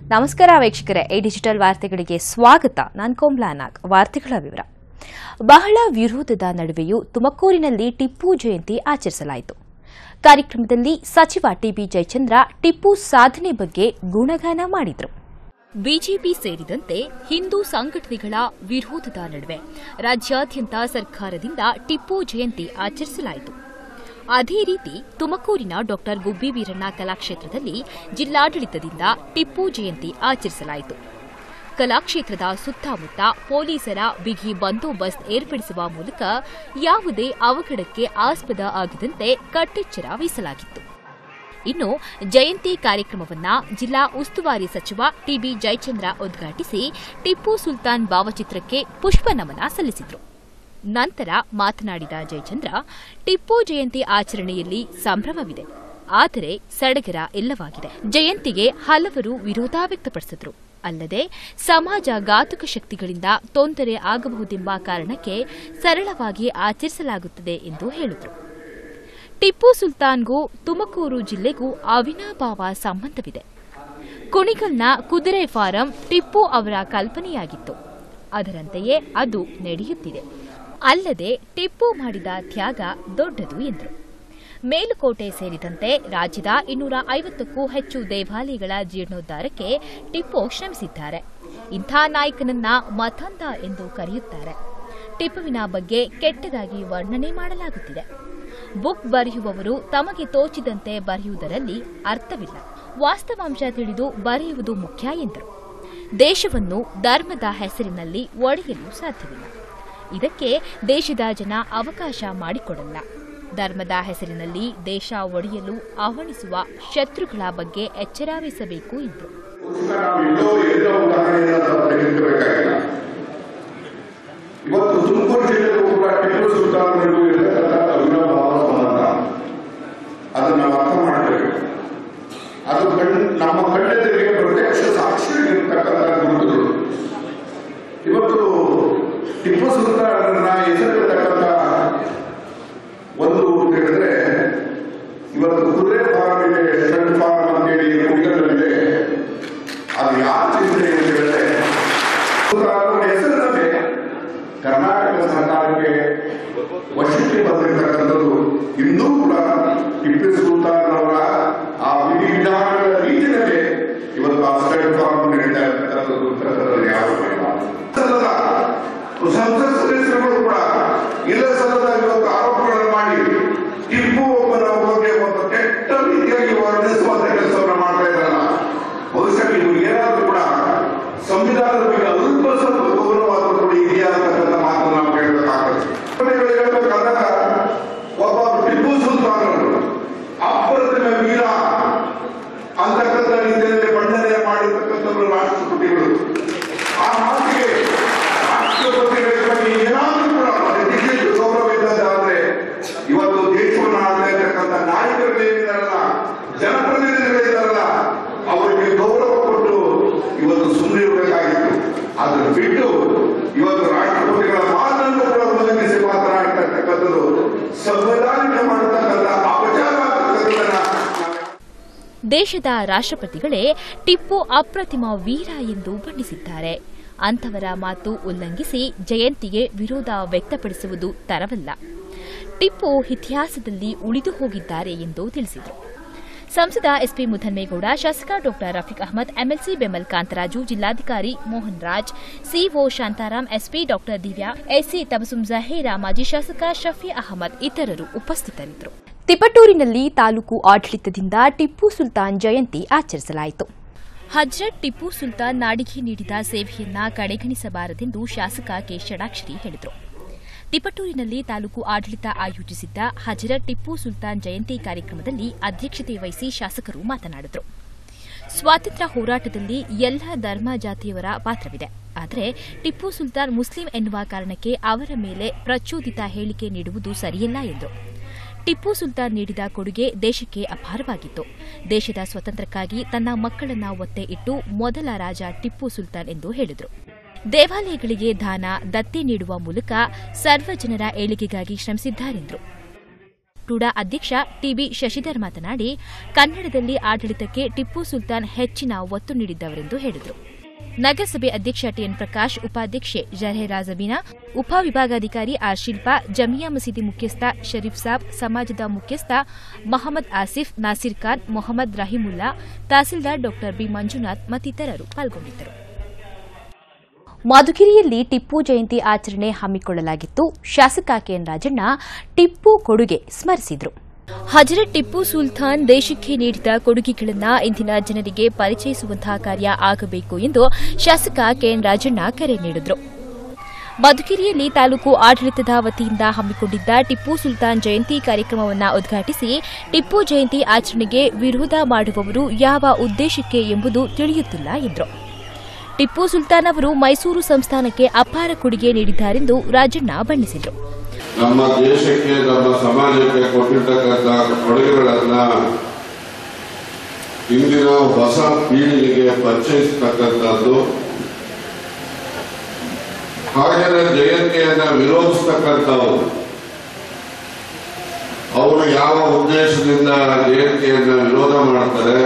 ನಮಸ್ಕಾರ ವೀಕ್ಷಕರೇ ಈ ಡಿಜಿಟಲ್ ವಾರ್ತೆಗಳಿಗೆ ಸ್ವಾಗತ ನಾನು ಕೋಮ್ಲಾ ನಾಗ್ ವಾರ್ತೆಗಳ ವಿವರ ಬಹಳ ವಿರೋಧದ ನಡುವೆಯೂ ತುಮಕೂರಿನಲ್ಲಿ ಟಿಪ್ಪು ಜಯಂತಿ ಆಚರಿಸಲಾಯಿತು ಕಾರ್ಯಕ್ರಮದಲ್ಲಿ ಸಚಿವ ಟಿಬಿ ಜಯಚಂದ್ರ ಟಿಪ್ಪು ಸಾಧನೆ ಬಗ್ಗೆ ಗುಣಗಾನ ಮಾಡಿದರು ಬಿಜೆಪಿ ಸೇರಿದಂತೆ ಹಿಂದೂ ಸಂಘಟನೆಗಳ ವಿರೋಧದ ನಡುವೆ ರಾಜ್ಯಾದ್ಯಂತ ಸರ್ಕಾರದಿಂದ ಟಿಪ್ಪು ಜಯಂತಿ ಆಚರಿಸಲಾಯಿತು ಅದೇ ರೀತಿ ತುಮಕೂರಿನ ಡಾಕ್ಟರ್ ಗುಬ್ಬಿ ವೀರಣ್ಣ ಕಲಾಕ್ಷೇತ್ರದಲ್ಲಿ ಜಿಲ್ಲಾಡಳಿತದಿಂದ ಟಿಪ್ಪು ಜಯಂತಿ ಆಚರಿಸಲಾಯಿತು ಕಲಾಕ್ಷೇತ್ರದ ಸುತ್ತಮುತ್ತ ಪೊಲೀಸರ ಬಿಗಿ ಬಂದೋಬಸ್ತ್ ಏರ್ಪಡಿಸುವ ಮೂಲಕ ಯಾವುದೇ ಅವಘಡಕ್ಕೆ ಆಸ್ಪದ ಆಗದಂತೆ ಕಟ್ಟೆಚ್ಚರ ವಹಿಸಲಾಗಿತ್ತು ಇನ್ನು ಜಯಂತಿ ಕಾರ್ಯಕ್ರಮವನ್ನ ಜಿಲ್ಲಾ ಉಸ್ತುವಾರಿ ಸಚಿವ ಟಿಬಿ ಜಯಚಂದ್ರ ಉದ್ಘಾಟಿಸಿ ಟಿಪ್ಪು ಸುಲ್ತಾನ್ ಭಾವಚಿತ್ರಕ್ಕೆ ಪುಷ್ಪ ನಮನ ಸಲ್ಲಿಸಿದರು ನಂತರ ಮಾತನಾಡಿದ ಜಯಚಂದ್ರ ಟಿಪ್ಪು ಜಯಂತಿ ಆಚರಣೆಯಲ್ಲಿ ಸಂಭ್ರಮವಿದೆ ಆದರೆ ಸಡಗರ ಇಲ್ಲವಾಗಿದೆ ಜಯಂತಿಗೆ ಹಲವರು ವಿರೋಧ ವ್ಯಕ್ತಪಡಿಸಿದರು ಅಲ್ಲದೆ ಸಮಾಜ ಘಾತುಕ ಶಕ್ತಿಗಳಿಂದ ತೊಂದರೆ ಆಗಬಹುದೆಂಬ ಕಾರಣಕ್ಕೆ ಸರಳವಾಗಿ ಆಚರಿಸಲಾಗುತ್ತದೆ ಎಂದು ಹೇಳಿದರು ಟಿಪ್ಪು ಸುಲ್ತಾನ್ಗೂ ತುಮಕೂರು ಜಿಲ್ಲೆಗೂ ಅವಿನಾಭಾವ ಸಂಬಂಧವಿದೆ ಕುಣಿಗಲ್ನ ಕುದುರೆ ಫಾರಂ ಟಿಪ್ಪು ಅವರ ಕಲ್ಪನೆಯಾಗಿತ್ತು ಅದರಂತೆಯೇ ಅದು ನಡೆಯುತ್ತಿದೆ ಅಲ್ಲದೆ ಟಿಪ್ಪು ಮಾಡಿದ ತ್ಯಾಗ ದೊಡ್ಡದು ಎಂದರು ಮೇಲುಕೋಟೆ ಸೇರಿದಂತೆ ರಾಜ್ಯದ ಇನ್ನೂರ ಐವತ್ತಕ್ಕೂ ಹೆಚ್ಚು ದೇವಾಲಯಗಳ ಜೀರ್ಣೋದ್ಧಾರಕ್ಕೆ ಟಿಪ್ಪು ಶ್ರಮಿಸಿದ್ದಾರೆ ಇಂಥ ನಾಯಕನನ್ನ ಮತಾಂಧ ಎಂದು ಕರೆಯುತ್ತಾರೆ ಟಿಪ್ಪುವಿನ ಬಗ್ಗೆ ಕೆಟ್ಟದಾಗಿ ವರ್ಣನೆ ಮಾಡಲಾಗುತ್ತಿದೆ ಬುಕ್ ಬರೆಯುವವರು ತಮಗೆ ತೋಚಿದಂತೆ ಬರೆಯುವುದರಲ್ಲಿ ಅರ್ಥವಿಲ್ಲ ವಾಸ್ತವಾಂಶ ತಿಳಿದು ಬರೆಯುವುದು ಮುಖ್ಯ ಎಂದರು ದೇಶವನ್ನು ಧರ್ಮದ ಹೆಸರಿನಲ್ಲಿ ಒಡೆಯಲು ಸಾಧ್ಯವಿಲ್ಲ ಇದಕ್ಕೆ ದೇಶದ ಜನ ಅವಕಾಶ ಮಾಡಿಕೊಡಲ್ಲ ಧರ್ಮದ ಹೆಸರಿನಲ್ಲಿ ದೇಶ ಒಡೆಯಲು ಆಹ್ವಾನಿಸುವ ಶತ್ರುಗಳ ಬಗ್ಗೆ ಎಚ್ಚರ ವಹಿಸಬೇಕು ಎಂದರು ಬಹುಶಃ ನಾವು ಎಲ್ಲೋ ಎಲ್ಲೋ ಉದಾಹರಣೆಯನ್ನು ನಾವು ತೆಗೆದುಕೊಳ್ಳಬೇಕಾಗಿಲ್ಲ ಇವತ್ತು ತುಮಕೂರು ಜಿಲ್ಲೆಗೂ ಕೂಡ ಟಿಪ್ಪು ಸುಲ್ತಾನರಿಗೂ ಇರತಕ್ಕಂಥ ಅವಿನಾಭಾವ ಸಂಬಂಧ ಅದನ್ನು ನಾವು ಅರ್ಥ ಮಾಡಬೇಕು ಅದು ಕಣ್ ನಮ್ಮ ಕಣ್ಣೆದುರಿಗೆ ಪ್ರತ್ಯಕ್ಷ ಸಾಕ್ಷಿಯಾಗಿರ್ತಕ್ಕಂಥ ಗುರುತುಗಳು ಇವತ್ತು ಟಿಪ್ಪು ಸುಲ್ತಾನರನ್ನ ಹೆಸರಿರ್ತಕ್ಕಂಥ ಒಂದು ಅಂತ ಹೇಳಿದ್ರೆ ಇವತ್ತು ಕುದುರೆ ಫಾರ್ಮ್ ಇದೆ ಸ್ಟಡ್ ಫಾರ್ಮ್ ಅಂತೇಳಿ ಕುಣಿಗಲಲ್ಲಿದೆ ಅದು ಯಾವ ಚಿಂತನೆ ಅಂತ ಹೇಳಿದ್ರೆ ಸುಲ್ತಾನರ ಹೆಸರಿನಲ್ಲಿ ಕರ್ನಾಟಕ ಸರ್ಕಾರಕ್ಕೆ ವಶಕ್ಕೆ ಬಂದಿರತಕ್ಕಂಥದ್ದು ಇನ್ನೂ ಕೂಡ ಟಿಪ್ಪು ಸುಲ್ತಾನ್ ಅವರ ಆ ವಿಧಿ ವಿಧಾನಗಳ ರೀತಿಯಲ್ಲಿ ಇವತ್ತು ಆ ಸ್ಟಡ್ ಫಾರ್ಮ್ ನಡೀತಾ ಇರತಕ್ಕಂಥದ್ದು ಅಂತಕ್ಕಂಥದ್ದು ಯಾವ ಇಲ್ಲ ಸಲ್ಲದ ಸಂಸತ್ ಸದಸ್ಯರುಗಳು ಕೂಡ ಇಲ್ಲ ಸಲ್ಲದ ಇವತ್ತು ಆರೋಪಗಳನ್ನು ಮಾಡಿ ಟಿಪ್ಪು ಒಬ್ಬರ ಬಗ್ಗೆ ಒಂದು ಕೆಟ್ಟ ರೀತಿಯಾಗಿ ವರ್ಣಿಸುವಂತ ಕೆಲಸವನ್ನು ಮಾಡ್ತಾ ಇದ್ದಾರಲ್ಲ ಬಹುಶಃ ಇದು ಏನಾದರೂ ಕೂಡ ಸಂವಿಧಾನದ ಬಗ್ಗೆ ಅಲ್ಪ ಸ್ವಲ್ಪ ಗೌರವಾದರೂ ಕೂಡ ಇದೆಯಾ ಅಂತಕ್ಕಂಥ ಮಾತನ್ನು ನಾವು ಕೇಳಬೇಕಾಗ್ತದೆ ಹೇಳ್ಬೇಕಾದಾಗ ಒಬ್ಬ ಟಿಪ್ಪು ಸುಲ್ತಾನರು ಅಪ್ರತಿಮ ವೀರ ಅಂತಕ್ಕಂಥ ರೀತಿಯಲ್ಲಿ ಬಣ್ಣನೆ ಮಾಡಿರ್ತಕ್ಕಂಥವರು ರಾಷ್ಟ್ರಪತಿಗಳು ಆ ಮಾತಿಗೆ ರಾಷ್ಟ್ರಪತಿಗಳ ಬಗ್ಗೆ ಏನಾದರೂ ಕೂಡ ಅದಕ್ಕೆ ಗೌರವ ಇದ್ದದ್ದಾದ್ರೆ ಇವತ್ತು ದೇಶವನ್ನು ಆಳ್ತಾ ಇರ್ತಕ್ಕಂಥ ನಾಯಕರುಗಳೇನಿದಾರಲ್ಲ ಜನಪ್ರತಿನಿಧಿಗಳಿದಾರಲ್ಲ ಅವರಿಗೆ ಗೌರವ ಕೊಟ್ಟು ಇವತ್ತು ಸುಮ್ಮನೆ ಇರಬೇಕಾಗಿತ್ತು ಅದನ್ನು ಬಿಟ್ಟು ಇವತ್ತು ರಾಷ್ಟ್ರಪತಿಗಳ ಮಾತನ್ನು ಕೂಡ ಉಲ್ಲಂಘಿಸಿ ಮಾತನಾಡ್ತಾ ಇರ್ತಕ್ಕಂಥದ್ದು ಸಂವಿಧಾನಿಕ ಮಾಡತಕ್ಕಂಥ ಅಪಚಾರ ಆಗ್ತಕ್ಕಂಥದ್ದನ್ನ ನಾವು ದೇಶದ ರಾಷ್ಟ್ರಪತಿಗಳೇ ಟಿಪ್ಪು ಅಪ್ರತಿಮ ವೀರ ಎಂದು ಬಣ್ಣಿಸಿದ್ದಾರೆ ಅಂಥವರ ಮಾತು ಉಲ್ಲಂಘಿಸಿ ಜಯಂತಿಗೆ ವಿರೋಧ ವ್ಯಕ್ತಪಡಿಸುವುದು ತರವಲ್ಲ ಟಿಪ್ಪು ಇತಿಹಾಸದಲ್ಲಿ ಉಳಿದು ಹೋಗಿದ್ದಾರೆ ಎಂದು ತಿಳಿಸಿದರು ಸಂಸದ ಎಸ್ಪಿ ಮುಧನ್ಮೇಗೌಡ ಶಾಸಕ ಡಾ ರಫೀಕ್ ಅಹಮದ್ ಎಂಎಲ್ಸಿ ಬೆಂಬಲ್ ಕಾಂತರಾಜು ಜಿಲ್ಲಾಧಿಕಾರಿ ಮೋಹನ್ ರಾಜ್ ಸಿಒ ಶಾಂತಾರಾಮ್ ಎಸ್ಪಿ ಡಾ ದಿವ್ಯಾ ಎಸ್ಸಿ ತಬಸುಂ ಜಹೀರಾ ಮಾಜಿ ಶಾಸಕ ಶಫಿ ಅಹಮದ್ ಇತರರು ಉಪಸ್ಥಿತರಿದ್ದರು ತಿಪಟೂರಿನಲ್ಲಿ ತಾಲೂಕು ಆಡಳಿತದಿಂದ ಟಿಪ್ಪು ಸುಲ್ತಾನ್ ಜಯಂತಿ ಆಚರಿಸಲಾಯಿತು ಹಜ್ರತ್ ಟಿಪ್ಪು ಸುಲ್ತಾನ್ ನಾಡಿಗೆ ನೀಡಿದ ಸೇವೆಯನ್ನ ಕಡೆಗಣಿಸಬಾರದೆಂದು ಶಾಸಕ ಕೆ ಷಡಾಕ್ಷರಿ ಹೇಳಿದರು ತಿಪಟೂರಿನಲ್ಲಿ ತಾಲೂಕು ಆಡಳಿತ ಆಯೋಜಿಸಿದ್ದ ಹಜರತ್ ಟಿಪ್ಪು ಸುಲ್ತಾನ್ ಜಯಂತಿ ಕಾರ್ಯಕ್ರಮದಲ್ಲಿ ಅಧ್ಯಕ್ಷತೆ ವಹಿಸಿ ಶಾಸಕರು ಮಾತನಾಡಿದರು ಸ್ವಾತಂತ್ರ್ಯ ಹೋರಾಟದಲ್ಲಿ ಎಲ್ಲ ಧರ್ಮ ಜಾತಿಯವರ ಪಾತ್ರವಿದೆ ಆದರೆ ಟಿಪ್ಪು ಸುಲ್ತಾನ್ ಮುಸ್ಲಿಂ ಎನ್ನುವ ಕಾರಣಕ್ಕೆ ಅವರ ಮೇಲೆ ಪ್ರಚೋದಿತ ಹೇಳಿಕೆ ನೀಡುವುದು ಸರಿಯಲ್ಲ ಎಂದರು ಟಿಪ್ಪು ಸುಲ್ತಾನ್ ನೀಡಿದ ಕೊಡುಗೆ ದೇಶಕ್ಕೆ ಅಪಾರವಾಗಿತ್ತು ದೇಶದ ಸ್ವತಂತ್ರಕ್ಕಾಗಿ ತನ್ನ ಮಕ್ಕಳನ್ನ ಒತ್ತೆ ಇಟ್ಟು ಮೊದಲ ರಾಜ ಟಿಪ್ಪು ಸುಲ್ತಾನ್ ಎಂದು ಹೇಳಿದರು ದೇವಾಲಯಗಳಿಗೆ ದಾನ ದತ್ತಿ ನೀಡುವ ಮೂಲಕ ಸರ್ವ ಜನರ ಏಳಿಗೆಗಾಗಿ ಶ್ರಮಿಸಿದ್ದಾರೆಂದರು ಟೂಡಾ ಅಧ್ಯಕ್ಷ ಟಿಬಿ ಶಶಿಧರ್ ಮಾತನಾಡಿ ಕನ್ನಡದಲ್ಲಿ ಆಡಳಿತಕ್ಕೆ ಟಿಪ್ಪು ಸುಲ್ತಾನ್ ಹೆಚ್ಚಿನ ಒತ್ತು ನೀಡಿದ್ದವರೆಂದು ಹೇಳಿದರು ನಗರಸಭೆ ಅಧ್ಯಕ್ಷ ಟಿಎನ್ ಪ್ರಕಾಶ್ ಉಪಾಧ್ಯಕ್ಷೆ ಜಹೇರಾ ಜಬೀನಾ ಉಪವಿಭಾಗಾಧಿಕಾರಿ ಆರ್ ಶಿಲ್ಪಾ ಜಮಿಯಾ ಮಸೀದಿ ಮುಖ್ಯಸ್ಥ ಶರೀಫ್ ಸಾಬ್ ಸಮಾಜದ ಮುಖ್ಯಸ್ಥ ಮಹಮ್ಮದ್ ಆಸಿಫ್ ನಾಸಿರ್ ಖಾನ್ ಮೊಹಮ್ಮದ್ ರಹೀಮುಲ್ಲಾ ತಹಸೀಲ್ದಾರ್ ಡಾ ಬಿ ಮಂಜುನಾಥ್ ಮತ್ತಿತರರು ಪಾಲ್ಗೊಂಡಿದ್ದರು ಮಧುಗಿರಿಯಲ್ಲಿ ಟಿಪ್ಪು ಜಯಂತಿ ಆಚರಣೆ ಹಮ್ಮಿಕೊಳ್ಳಲಾಗಿತ್ತು ಶಾಸಕ ಕೆಎನ್ ರಾಜಣ್ಣ ಟಿಪ್ಪು ಕೊಡುಗೆ ಸ್ಮರಿಸಿದರು ಹಜರತ್ ಟಿಪ್ಪು ಸುಲ್ತಾನ್ ದೇಶಕ್ಕೆ ನೀಡಿದ ಕೊಡುಗೆಗಳನ್ನು ಇಂದಿನ ಜನರಿಗೆ ಪರಿಚಯಿಸುವಂತಹ ಕಾರ್ಯ ಆಗಬೇಕು ಎಂದು ಶಾಸಕ ಕೆಎನ್ ರಾಜಣ್ಣ ಕರೆ ನೀಡಿದರು ಮಧುಗಿರಿಯಲ್ಲಿ ತಾಲೂಕು ಆಡಳಿತದ ವತಿಯಿಂದ ಹಮ್ಮಿಕೊಂಡಿದ್ದ ಟಿಪ್ಪು ಸುಲ್ತಾನ್ ಜಯಂತಿ ಕಾರ್ಯಕ್ರಮವನ್ನು ಉದ್ಘಾಟಿಸಿ ಟಿಪ್ಪು ಜಯಂತಿ ಆಚರಣೆಗೆ ವಿರೋಧ ಮಾಡುವವರು ಯಾವ ಉದ್ದೇಶಕ್ಕೆ ಎಂಬುದು ತಿಳಿಯುತ್ತಿಲ್ಲ ಎಂದರು ಟಿಪ್ಪು ಸುಲ್ತಾನ್ ಅವರು ಮೈಸೂರು ಸಂಸ್ಥಾನಕ್ಕೆ ಅಪಾರ ಕೊಡುಗೆ ನೀಡಿದ್ದಾರೆಂದು ರಾಜಣ್ಣ ಬಣ್ಣಿಸಿದರು ನಮ್ಮ ದೇಶಕ್ಕೆ ನಮ್ಮ ಸಮಾಜಕ್ಕೆ ಕೊಟ್ಟಿರ್ತಕ್ಕಂಥ ಕೊಡುಗೆಗಳನ್ನ ಇಂದಿನ ಹೊಸ ಪೀಳಿಗೆಗೆ ಪರಿಚಯಿಸತಕ್ಕಂಥದ್ದು ಹಾಗೆಯೇ ಜಯಂತಿಯನ್ನ ವಿರೋಧಿಸ್ತಕ್ಕಂಥವ್ರು ಅವರು ಯಾವ ಉದ್ದೇಶದಿಂದ ಜಯಂತಿಯನ್ನ ವಿರೋಧ ಮಾಡ್ತಾರೆ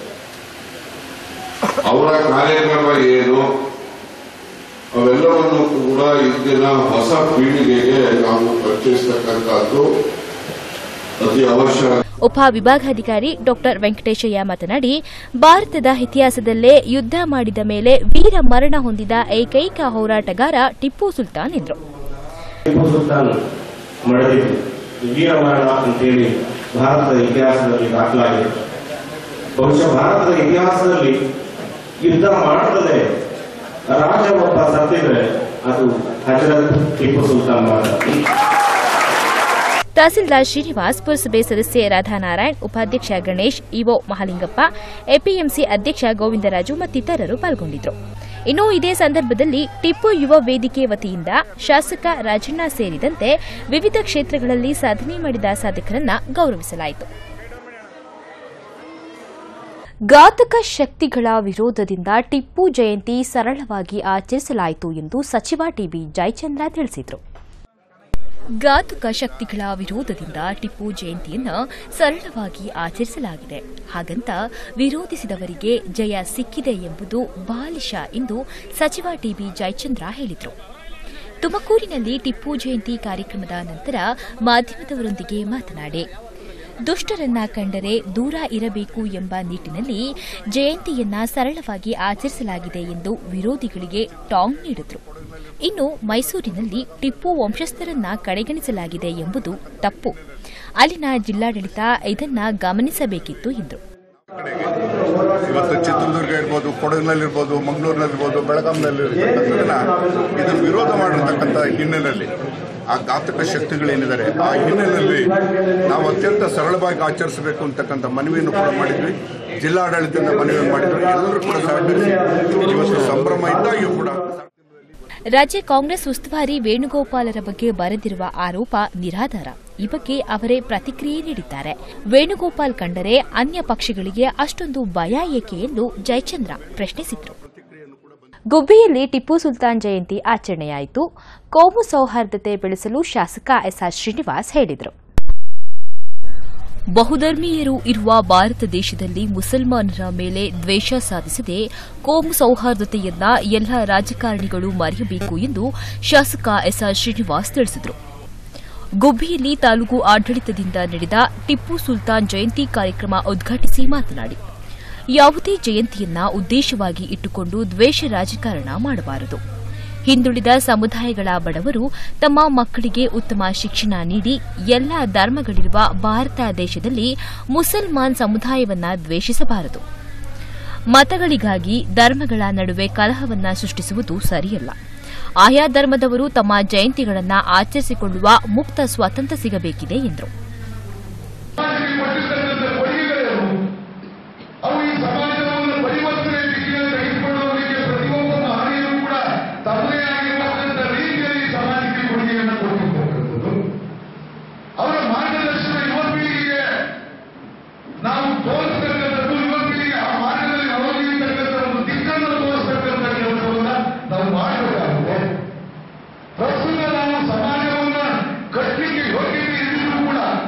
ಅವರ ಕಾರ್ಯಕ್ರಮ ಏನು ಅವೆಲ್ಲವನ್ನು ಕೂಡ ಇಂದಿನ ಹೊಸ ಪೀಳಿಗೆಗೆ ನಾವು ಪರಿಚಯಿಸತಕ್ಕಂಥದ್ದು ಅತಿ ಅವಶ್ಯಕ ಉಪ ವಿಭಾಗಾಧಿಕಾರಿ ಡಾ ವೆಂಕಟೇಶಯ್ಯ ಮಾತನಾಡಿ ಭಾರತದ ಇತಿಹಾಸದಲ್ಲೇ ಯುದ್ಧ ಮಾಡಿದ ಮೇಲೆ ವೀರ ಮರಣ ಹೊಂದಿದ ಏಕೈಕ ಹೋರಾಟಗಾರ ಟಿಪ್ಪು ಸುಲ್ತಾನ್ ಎಂದರು ಟಿಪ್ಪು ಸುಲ್ತಾನ್ ಮಡಿದಿದ್ದು ವೀರಮರಣ ಅಂತೇಳಿ ಭಾರತದ ಇತಿಹಾಸದಲ್ಲಿ ದಾಖಲಾಗಿದೆ ಬಹುಶಃ ಭಾರತದ ಇತಿಹಾಸದಲ್ಲಿ ಯುದ್ಧ ಮಾಡದೆ ರಾಜ ಒಬ್ಬ ಸತ್ತಿದ್ರೆ ಅದು ಹಜರತ್ ಟಿಪ್ಪು ಸುಲ್ತಾನ್ ಮಾತ್ರ ತಹಸೀಲ್ದಾರ್ ಶ್ರೀನಿವಾಸ್ ಪುರಸಭೆ ಸದಸ್ಯೆ ರಾಧಾನಾರಾಯಣ್ ಉಪಾಧ್ಯಕ್ಷ ಗಣೇಶ್ ಇಒ ಮಹಾಲಿಂಗಪ್ಪ ಎಪಿಎಂಸಿ ಅಧ್ಯಕ್ಷ ಗೋವಿಂದರಾಜು ಮತ್ತಿತರರು ಪಾಲ್ಗೊಂಡಿದ್ದರು ಇನ್ನು ಇದೇ ಸಂದರ್ಭದಲ್ಲಿ ಟಿಪ್ಪು ಯುವ ವೇದಿಕೆ ವತಿಯಿಂದ ಶಾಸಕ ರಾಜಣ್ಣ ಸೇರಿದಂತೆ ವಿವಿಧ ಕ್ಷೇತ್ರಗಳಲ್ಲಿ ಸಾಧನೆ ಮಾಡಿದ ಸಾಧಕರನ್ನ ಗೌರವಿಸಲಾಯಿತು ಘಾತಕ ಶಕ್ತಿಗಳ ವಿರೋಧದಿಂದ ಟಿಪ್ಪು ಜಯಂತಿ ಸರಳವಾಗಿ ಆಚರಿಸಲಾಯಿತು ಎಂದು ಸಚಿವ ಟಿಬಿ ಜಯಚಂದ್ರ ತಿಳಿಸಿದರು ಘಾತುಕ ಶಕ್ತಿಗಳ ವಿರೋಧದಿಂದ ಟಿಪ್ಪು ಜಯಂತಿಯನ್ನು ಸರಳವಾಗಿ ಆಚರಿಸಲಾಗಿದೆ ಹಾಗಂತ ವಿರೋಧಿಸಿದವರಿಗೆ ಜಯ ಸಿಕ್ಕಿದೆ ಎಂಬುದು ಬಾಲಿಶ ಎಂದು ಸಚಿವ ಟಿಬಿ ಜಯಚಂದ್ರ ಹೇಳಿದರು ತುಮಕೂರಿನಲ್ಲಿ ಟಿಪ್ಪು ಜಯಂತಿ ಕಾರ್ಯಕ್ರಮದ ನಂತರ ಮಾಧ್ಯಮದವರೊಂದಿಗೆ ಮಾತನಾಡಿ ದುಷ್ಟರನ್ನ ಕಂಡರೆ ದೂರ ಇರಬೇಕು ಎಂಬ ನಿಟ್ಟಿನಲ್ಲಿ ಜಯಂತಿಯನ್ನ ಸರಳವಾಗಿ ಆಚರಿಸಲಾಗಿದೆ ಎಂದು ವಿರೋಧಿಗಳಿಗೆ ಟಾಂಗ್ ನೀಡಿದರು ಇನ್ನು ಮೈಸೂರಿನಲ್ಲಿ ಟಿಪ್ಪು ವಂಶಸ್ಥರನ್ನ ಕಡೆಗಣಿಸಲಾಗಿದೆ ಎಂಬುದು ತಪ್ಪು ಅಲ್ಲಿನ ಜಿಲ್ಲಾಡಳಿತ ಇದನ್ನ ಗಮನಿಸಬೇಕಿತ್ತು ಎಂದರು ಇವತ್ತು ಚಿತ್ರದುರ್ಗ ಇರ್ಬೋದು ಕೊಡಗಿನಲ್ಲಿರ್ಬೋದು ಮಂಗಳೂರಿನಲ್ಲಿರ್ಬೋದು ಬೆಳಗಾಂನಲ್ಲಿ ಇದನ್ನು ವಿರೋಧ ಮಾಡಿರ್ತಕ್ಕಂಥ ಹಿನ್ನೆಲೆಯಲ್ಲಿ ಆ ಘಾತಕ ಶಕ್ತಿಗಳೇನಿದ್ದಾರೆ ಆ ಹಿನ್ನೆಲೆಯಲ್ಲಿ ನಾವು ಅತ್ಯಂತ ಸರಳವಾಗಿ ಆಚರಿಸಬೇಕು ಅಂತಕ್ಕಂಥ ಮನವಿಯನ್ನು ಕೂಡ ಮಾಡಿದ್ವಿ ಜಿಲ್ಲಾಡಳಿತದಿಂದ ಮನವಿಯನ್ನು ಮಾಡಿದ್ವಿ ಎಲ್ಲರೂ ಕೂಡ ಸಹಕರಿಸಿ ಇವತ್ತು ಸಂಭ್ರಮ ಇದ್ದಾಗಿಯೂ ಕೂಡ ರಾಜ್ಯ ಕಾಂಗ್ರೆಸ್ ಉಸ್ತುವಾರಿ ವೇಣುಗೋಪಾಲರ ಬಗ್ಗೆ ಬರೆದಿರುವ ಆರೋಪ ನಿರಾಧಾರ ಈ ಬಗ್ಗೆ ಅವರೇ ಪ್ರತಿಕ್ರಿಯೆ ನೀಡಿದ್ದಾರೆ ವೇಣುಗೋಪಾಲ್ ಕಂಡರೆ ಅನ್ಯ ಪಕ್ಷಗಳಿಗೆ ಅಷ್ಟೊಂದು ಭಯ ಏಕೆ ಎಂದು ಜಯಚಂದ್ರ ಪ್ರಶ್ನಿಸಿದರು ಗುಬ್ಬಿಯಲ್ಲಿ ಟಿಪ್ಪು ಸುಲ್ತಾನ್ ಜಯಂತಿ ಆಚರಣೆಯಾಯಿತು ಕೋಮು ಸೌಹಾರ್ದತೆ ಬೆಳೆಸಲು ಶಾಸಕ ಎಸ್ಆರ್ ಶ್ರೀನಿವಾಸ್ ಹೇಳಿದರು ಬಹುಧರ್ಮೀಯರು ಇರುವ ಭಾರತ ದೇಶದಲ್ಲಿ ಮುಸಲ್ಮಾನರ ಮೇಲೆ ದ್ವೇಷ ಸಾಧಿಸದೆ ಕೋಮು ಸೌಹಾರ್ದತೆಯನ್ನ ಎಲ್ಲ ರಾಜಕಾರಣಿಗಳು ಮರೆಯಬೇಕು ಎಂದು ಶಾಸಕ ಎಸ್ಆರ್ ಶ್ರೀನಿವಾಸ್ ತಿಳಿಸಿದರು ಗುಬ್ಬಿಯಲ್ಲಿ ತಾಲೂಕು ಆಡಳಿತದಿಂದ ನಡೆದ ಟಿಪ್ಪು ಸುಲ್ತಾನ್ ಜಯಂತಿ ಕಾರ್ಯಕ್ರಮ ಉದ್ಘಾಟಿಸಿ ಮಾತನಾಡಿ ಯಾವುದೇ ಜಯಂತಿಯನ್ನ ಉದ್ದೇಶವಾಗಿ ಇಟ್ಟುಕೊಂಡು ದ್ವೇಷ ರಾಜಕಾರಣ ಮಾಡಬಾರದು ಹಿಂದುಳಿದ ಸಮುದಾಯಗಳ ಬಡವರು ತಮ್ಮ ಮಕ್ಕಳಿಗೆ ಉತ್ತಮ ಶಿಕ್ಷಣ ನೀಡಿ ಎಲ್ಲ ಧರ್ಮಗಳಿರುವ ಭಾರತ ದೇಶದಲ್ಲಿ ಮುಸಲ್ಮಾನ್ ಸಮುದಾಯವನ್ನ ದ್ವೇಷಿಸಬಾರದು ಮತಗಳಿಗಾಗಿ ಧರ್ಮಗಳ ನಡುವೆ ಕಲಹವನ್ನ ಸೃಷ್ಟಿಸುವುದು ಸರಿಯಲ್ಲ ಆಯಾ ಧರ್ಮದವರು ತಮ್ಮ ಜಯಂತಿಗಳನ್ನ ಆಚರಿಸಿಕೊಳ್ಳುವ ಮುಕ್ತ ಸ್ವಾತಂತ್ರ್ಯ ಸಿಗಬೇಕಿದೆ ಎಂದರು ಕೊಟ್ಟಿರ್ತಕ್ಕಂಥ ಕೊಡುಗೆಗಳೇನು ಅವು ಈ ಸಮಾಜವನ್ನು ಪರಿವರ್ತನೆ ದಿಕ್ಕಿನಲ್ಲಿ ತೆಗೆದುಕೊಳ್ಳುವವರಿಗೆ ಪ್ರತಿಯೊಬ್ಬ ಮಹನೀಯರು ಕೂಡ ತಮ್ಮದೇ ಆಗಿರತಕ್ಕಂಥ ರೀತಿಯಲ್ಲಿ ಸಮಾಜಕ್ಕೆ ಕೊಡುಗೆಯನ್ನು ಕೊಟ್ಟಿರ್ತಕ್ಕಂಥದ್ದು ಅವರ ಮಾರ್ಗದರ್ಶನ ಯುವ ಪೀಳಿಗೆಗೆ ನಾವು ತೋರಿಸ್ತಕ್ಕಂಥದ್ದು ಯುವ ಪೀಳಿಗೆ ಆ ಮಾರ್ಗದಲ್ಲಿ ಅವಲಂಬಿರ್ತಕ್ಕಂಥ ಒಂದು ದಿಕ್ಕನ್ನು ತೋರಿಸ್ತಕ್ಕಂಥ ಕೆಲಸವನ್ನ ನಾವು ಮಾಡಬೇಕಾಗಿದೆ ಪ್ರಸ್ತುತ ನಾವು ಸಮಾಜವನ್ನ ಕಟ್ಟಲಿಕ್ಕೆ ಯೋಗ್ಯತೆ ಇದ್ದರೂ ಕೂಡ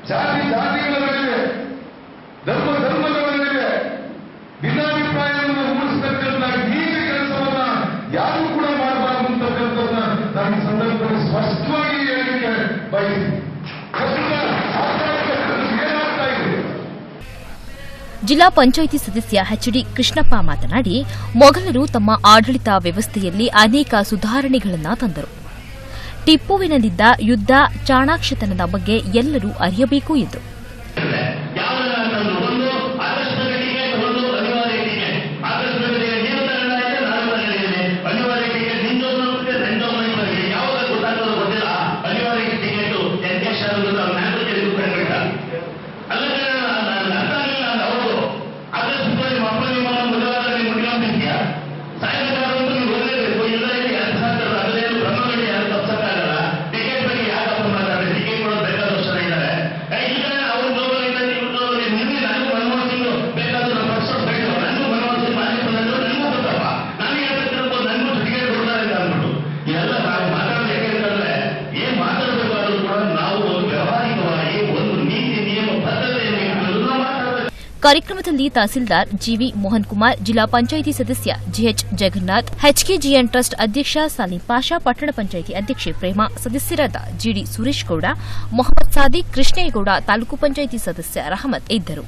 ಜಾತಿ ಜಾತಿಗಳ ಮೇಲೆ ಧರ್ಮ ಧರ್ಮಗಳ ಮೇಲೆ ಭಿನ್ನಾಭಿಪ್ರಾಯವನ್ನು ಮೂಡಿಸತಕ್ಕಂಥ ನೀಚ ಕೆಲಸವನ್ನ ಯಾರು ಕೂಡ ಮಾಡಬಾರದು ಅಂತಕ್ಕಂಥದ್ದನ್ನ ನಾನು ಈ ಸಂದರ್ಭದಲ್ಲಿ ಸ್ಪಷ್ಟವಾಗಿ ಹೇಳಲಿಕ್ಕೆ ಬಯಸ್ತೀನಿ ಪ್ರಸ್ತುತ ಸಾಂಸಾರಿಕ ಪರಿಸ್ಥಿತಿ ಏನಾಗ್ತಾ ಇದೆ ಜಿಲ್ಲಾ ಪಂಚಾಯಿತಿ ಸದಸ್ಯ ಎಚ್ಡಿ ಕೃಷ್ಣಪ್ಪ ಮಾತನಾಡಿ ಮೊಘಲರು ತಮ್ಮ ಆಡಳಿತ ವ್ಯವಸ್ಥೆಯಲ್ಲಿ ಅನೇಕ ಸುಧಾರಣೆಗಳನ್ನು ತಂದರು ಟಿಪ್ಪುವಿನಲ್ಲಿದ್ದ ಯುದ್ಧ ಚಾಣಾಕ್ಷತನದ ಬಗ್ಗೆ ಎಲ್ಲರೂ ಅರಿಯಬೇಕು ಎಂದರು ಯಾವುದನ್ನು ಒಂದು ಆದರ್ಶದ ಟಿಕೆಟ್ ಒಂದು ಅನಿವಾರ್ಯ ಟಿಕೆಟ್ ಆದರ್ಶದ ಟಿಕೆಟ್ ನೀವು ತಗೊಂಡಾಯ್ತು ನಾನು ತಗೊಂಡಿದ್ದೇನೆ ಅನಿವಾರ್ಯ ಟಿಕೆಟ್ ನಿಂದೊಂದು రెండొందల ಯಾವಾಗ ಗೊತ್ತಾಗೋದು ಗೊತ್ತಿಲ್ಲ ಅನಿವಾರ್ಯ ಟಿಕೆಟ್ ಎಂಟೆಸ್ಟ್ ಆಗೋದು ನಾನು ತಿಳಿದು ಕಂಡಿಲ್ಲ ಅಲ್ಲದೆ ಅರ್ಥ ಆಗಿಲ್ಲ ಅಂತ ಹೌದು ಆದರ್ಶದಲ್ಲಿ ಮಕ್ಕಳು ನಿಮ್ಮನ್ನು ಬುಧವಾರದಲ್ಲಿ ಮುಗಿಯಂತಿದ್ಯಾ ಸಾಯಂಕಾಲ ಒಂದು ನೀವು ಓದಲೇಬೇಕು ಎಲ್ಲರಿಗೆ ಎರಡು ಸಾವಿರ ಅದರೇನು ಬ್ರಹ್ಮಗಡಿ ಯಾರು ತಪ್ಸಕ್ಕಾಗಲ್ಲ ಟಿಕೆಟ್ ಬಗ್ಗೆ ಯಾಕಪ್ಪ ಮಾತಾಡ್ತಾರೆ ಟಿಕೆಟ್ ಕೊಡೋದು ಬೇಕಾದಷ್ಟು ಜನ ಇದ್ದಾರೆ ಏ, ಇಲ್ಲ ಅವ್ರು ಗ್ಲೋಬಲಿಂದ ನೀವು ಗ್ಲೋಬಲ್ ನಿನ್ನೆ ನನಗೂ ಮನಮೋಹನ್ ಸಿಂಗ್ ಬೇಕಾದ್ರೆ ನಮ್ಮ ಪಕ್ಷ ಬೇಕು ನನಗೂ ಮನಮೋಹನ್ ಸಿಂಗ್ ಮಾಜಿ ಪ್ರಧಾನಿ ನನಗೂ ಗೊತ್ತಪ್ಪ ನನಗೆ ಹೇಳ್ತಿರ್ಬೋದು ನನಗೂ ಟಿಕೆಟ್ ಕೊಡ್ತಾರೆ ಅಂತ ಅಂದ್ಬಿಟ್ಟು ಇದೆಲ್ಲ ನಾವು ಮಾತಾಡೋದು ಯಾಕೆಂತಂದ್ರೆ ಏನ್ ಮಾತಾಡಬೇಕಾದ್ರೂ ಕೂಡ ನಾವು ಒಂದು ವ್ಯವಹಾರಿಕವಾಗಿ ಒಂದು ನೀತಿ ನಿಯಮ ಬದ್ಧತೆಯನ್ನು ಇಟ್ಕೊಂಡು ನಾವು ಮಾತಾಡಬೇಕು ಕಾರ್ಯಕ್ರಮದಲ್ಲಿ ತಹಸೀಲ್ದಾರ್ ಜಿವಿ ಮೋಹನ್ ಕುಮಾರ್ ಜಿಲ್ಲಾ ಪಂಚಾಯಿತಿ ಸದಸ್ಯ ಜಿಎಚ್ ಜಗನ್ನಾಥ್ ಎಚ್ಕೆಜಿಎನ್ ಟ್ರಸ್ಟ್ ಅಧ್ಯಕ್ಷ ಸಲೀಂ ಪಾಷಾ ಪಟ್ಟಣ ಪಂಚಾಯಿತಿ ಅಧ್ಯಕ್ಷೆ ಪ್ರೇಮ ಸದಸ್ಯರಾದ ಜಿಡಿ ಸುರೇಶ್ ಗೌಡ ಮೊಹಮ್ಮದ್ ಸಾದಿಕ್ ಕೃಷ್ಣೇಗೌಡ ತಾಲೂಕು ಪಂಚಾಯಿತಿ ಸದಸ್ಯ ರಹಮತ್ ಇದ್ದರು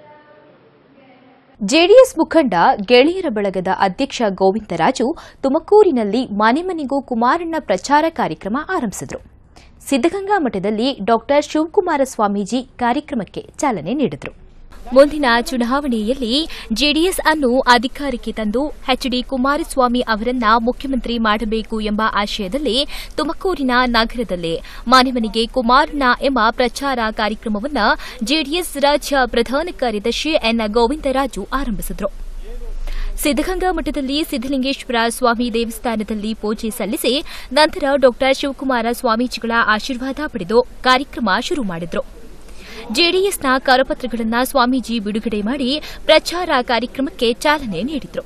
ಜೆಡಿಎಸ್ ಮುಖಂಡ ಗೆಳೆಯರ ಬಳಗದ ಅಧ್ಯಕ್ಷ ಗೋವಿಂದರಾಜು ತುಮಕೂರಿನಲ್ಲಿ ಮನೆ ಮನೆಗೂ ಕುಮಾರಣ್ಣ ಪ್ರಚಾರ ಕಾರ್ಯಕ್ರಮ ಆರಂಭಿಸಿದರು ಸಿದ್ದಗಂಗಾ ಮಠದಲ್ಲಿ ಡಾಕ್ಟರ್ ಶಿವಕುಮಾರ ಸ್ವಾಮೀಜಿ ಕಾರ್ಯಕ್ರಮಕ್ಕೆ ಚಾಲನೆ ನೀಡಿದರು ಮುಂದಿನ ಚುನಾವಣೆಯಲ್ಲಿ ಜೆಡಿಎಸ್ ಅನ್ನು ಅಧಿಕಾರಕ್ಕೆ ತಂದು ಎಚ್ಡಿ ಕುಮಾರಸ್ವಾಮಿ ಅವರನ್ನ ಮುಖ್ಯಮಂತ್ರಿ ಮಾಡಬೇಕು ಎಂಬ ಆಶಯದಲ್ಲಿ ತುಮಕೂರಿನ ನಗರದಲ್ಲಿ ಮನೆ ಮನೆಗೆ ಕುಮಾರಣ್ಣ ಎಂಬ ಪ್ರಚಾರ ಕಾರ್ಯಕ್ರಮವನ್ನು ಜೆಡಿಎಸ್ ರಾಜ್ಯ ಪ್ರಧಾನ ಕಾರ್ಯದರ್ಶಿ ಎನ್ ಗೋವಿಂದರಾಜು ಆರಂಭಿಸಿದರು ಸಿದ್ದಗಂಗಾ ಮಠದಲ್ಲಿ ಸಿದ್ದಲಿಂಗೇಶ್ವರ ಸ್ವಾಮಿ ದೇವಸ್ಥಾನದಲ್ಲಿ ಪೂಜೆ ಸಲ್ಲಿಸಿ ನಂತರ ಡಾಕ್ಟರ್ ಶಿವಕುಮಾರ ಸ್ವಾಮೀಜಿಗಳ ಆಶೀರ್ವಾದ ಪಡೆದು ಕಾರ್ಯಕ್ರಮ ಶುರು ಮಾಡಿದರು ಜೆಡಿಎಸ್ನ ಕರಪತ್ರಗಳನ್ನು ಸ್ವಾಮೀಜಿ ಬಿಡುಗಡೆ ಮಾಡಿ ಪ್ರಚಾರ ಕಾರ್ಯಕ್ರಮಕ್ಕೆ ಚಾಲನೆ ನೀಡಿದರು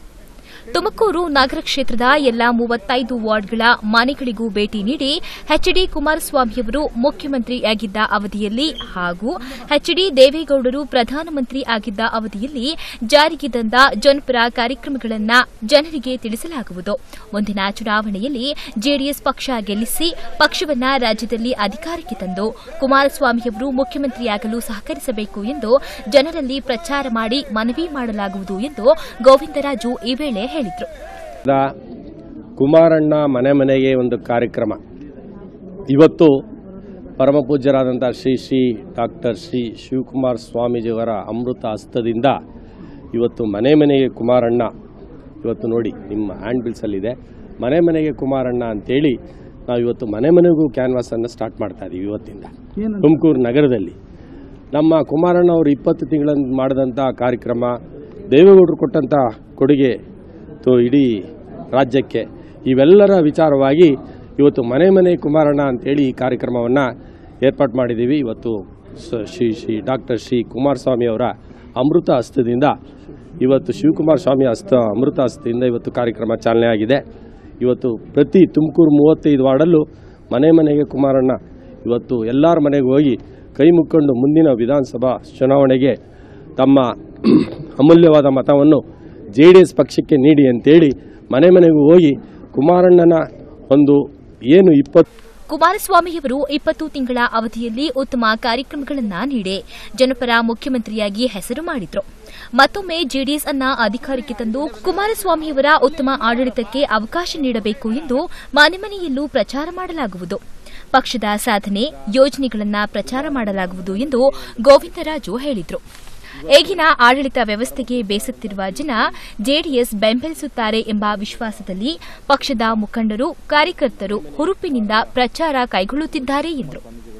ತುಮಕೂರು ನಗರ ಕ್ಷೇತ್ರದ ಎಲ್ಲಾ ಮೂವತ್ತೈದು ವಾರ್ಡ್ಗಳ ಮನೆಗಳಿಗೂ ಭೇಟಿ ನೀಡಿ ಎಚ್ಡಿ ಕುಮಾರಸ್ವಾಮಿಯವರು ಮುಖ್ಯಮಂತ್ರಿಯಾಗಿದ್ದ ಅವಧಿಯಲ್ಲಿ ಹಾಗೂ ಎಚ್ಡಿ ದೇವೇಗೌಡರು ಪ್ರಧಾನಮಂತ್ರಿ ಆಗಿದ್ದ ಅವಧಿಯಲ್ಲಿ ಜಾರಿಗೆ ತಂದ ಜನಪರ ಕಾರ್ಯಕ್ರಮಗಳನ್ನು ಜನರಿಗೆ ತಿಳಿಸಲಾಗುವುದು ಮುಂದಿನ ಚುನಾವಣೆಯಲ್ಲಿ ಜೆಡಿಎಸ್ ಪಕ್ಷ ಗೆಲ್ಲಿಸಿ ಪಕ್ಷವನ್ನ ರಾಜ್ಯದಲ್ಲಿ ಅಧಿಕಾರಕ್ಕೆ ತಂದು ಕುಮಾರಸ್ವಾಮಿಯವರು ಮುಖ್ಯಮಂತ್ರಿಯಾಗಲು ಸಹಕರಿಸಬೇಕು ಎಂದು ಜನರಲ್ಲಿ ಪ್ರಚಾರ ಮಾಡಿ ಮನವಿ ಮಾಡಲಾಗುವುದು ಎಂದು ಗೋವಿಂದರಾಜು ಈ ವೇಳೆ ಹೇಳಿದರು ದ ಕುಮಾರಣ್ಣ ಮನೆ ಮನೆಗೆ ಒಂದು ಕಾರ್ಯಕ್ರಮ ಇವತ್ತು ಪರಮ ಪೂಜ್ಯರಾದಂಥ ಶ್ರೀ ಶ್ರೀ ಡಾಕ್ಟರ್ ಶ್ರೀ ಶಿವಕುಮಾರ ಸ್ವಾಮೀಜಿಯವರ ಅಮೃತ ಹಸ್ತದಿಂದ ಇವತ್ತು ಮನೆ ಮನೆಗೆ ಕುಮಾರಣ್ಣ ಇವತ್ತು ನೋಡಿ ನಿಮ್ಮ ಹ್ಯಾಂಡ್ ಬಿಲ್ಸಲ್ಲಿದೆ ಮನೆ ಮನೆಗೆ ಕುಮಾರಣ್ಣ ಅಂತೇಳಿ ನಾವು ಇವತ್ತು ಮನೆ ಮನೆಗೂ ಕ್ಯಾನ್ವಾಸನ್ನು ಸ್ಟಾರ್ಟ್ ಮಾಡ್ತಾ ಇದ್ದೀವಿ ಇವತ್ತಿಂದ ತುಮಕೂರು ನಗರದಲ್ಲಿ ನಮ್ಮ ಕುಮಾರಣ್ಣ ಅವರು ಇಪ್ಪತ್ತು ತಿಂಗಳಿಂದ ಮಾಡಿದಂಥ ಕಾರ್ಯಕ್ರಮ ದೇವೇಗೌಡರು ಕೊಟ್ಟಂಥ ಕೊಡುಗೆ ತು- ಇಡೀ ರಾಜ್ಯಕ್ಕೆ ಇವೆಲ್ಲರ ವಿಚಾರವಾಗಿ ಇವತ್ತು ಮನೆ ಮನೆ ಕುಮಾರಣ್ಣ ಅಂತೇಳಿ ಈ ಕಾರ್ಯಕ್ರಮವನ್ನು ಏರ್ಪಾಡು ಮಾಡಿದ್ದೀವಿ ಇವತ್ತು ಸ- ಶ್ರೀ ಶ್ರೀ ಡಾಕ್ಟರ್ ಶ್ರೀ ಕುಮಾರಸ್ವಾಮಿ ಅವರ ಅಮೃತ ಹಸ್ತದಿಂದ ಇವತ್ತು ಶಿವಕುಮಾರ ಸ್ವಾಮಿ ಹಸ್ತ ಅಮೃತ ಹಸ್ತದಿಂದ ಇವತ್ತು ಕಾರ್ಯಕ್ರಮ ಚಾಲನೆ ಆಗಿದೆ ಇವತ್ತು ಪ್ರತಿ ತುಮಕೂರು ಮೂವತ್ತೈದು ವಾರ್ಡಲ್ಲೂ ಮನೆ ಮನೆಗೆ ಕುಮಾರಣ್ಣ ಇವತ್ತು ಎಲ್ಲರ ಮನೆಗೆ ಹೋಗಿ ಕೈ ಮುಕ್ಕೊಂಡು ಮುಂದಿನ ವಿಧಾನಸಭಾ ಚುನಾವಣೆಗೆ ತಮ್ಮ ಅಮೂಲ್ಯವಾದ ಮತವನ್ನು ಜೆ ಡಿ ಎಸ್ ಪಕ್ಷಕ್ಕೆ ನೀಡಿ ಅಂತೇಳಿ ಮನೆ ಮನೆಗೂ ಹೋಗಿ ಕುಮಾರಣ್ಣನ ಒಂದು ಏನು ಇಪ್ಪತ್ತು ಕುಮಾರಸ್ವಾಮಿಯವರು ಇಪ್ಪತ್ತು ತಿಂಗಳ ಅವಧಿಯಲ್ಲಿ ಉತ್ತಮ ಕಾರ್ಯಕ್ರಮಗಳನ್ನು ನೀಡಿ ಜನಪರ ಮುಖ್ಯಮಂತ್ರಿಯಾಗಿ ಹೆಸರು ಮಾಡಿದ್ರು ಮತ್ತೊಮ್ಮೆ ಜೆಡಿಎಸ್ ಅನ್ನ ಅಧಿಕಾರಕ್ಕೆ ತಂದು ಕುಮಾರಸ್ವಾಮಿಯವರ ಉತ್ತಮ ಆಡಳಿತಕ್ಕೆ ಅವಕಾಶ ನೀಡಬೇಕು ಎಂದು ಮನೆ ಮನೆಯಲ್ಲೂ ಪ್ರಚಾರ ಮಾಡಲಾಗುವುದು ಪಕ್ಷದ ಸಾಧನೆ ಯೋಜನೆಗಳನ್ನು ಪ್ರಚಾರ ಮಾಡಲಾಗುವುದು ಎಂದು ಗೋವಿಂದರಾಜು ಹೇಳಿದರು ಈಗಿನ ಆಡಳಿತ ವ್ಯವಸ್ಥೆಗೆ ಬೇಸತ್ತಿರುವ ಜನ ಜೆಡಿಎಸ್ ಬೆಂಬಲಿಸುತ್ತಾರೆ ಎಂಬ ವಿಶ್ವಾಸದಲ್ಲಿ ಪಕ್ಷದ ಮುಖಂಡರು ಕಾರ್ಯಕರ್ತರು ಹುರುಪಿನಿಂದ ಪ್ರಚಾರ ಕೈಗೊಳ್ಳುತ್ತಿದ್ದಾರೆ ಎಂದರು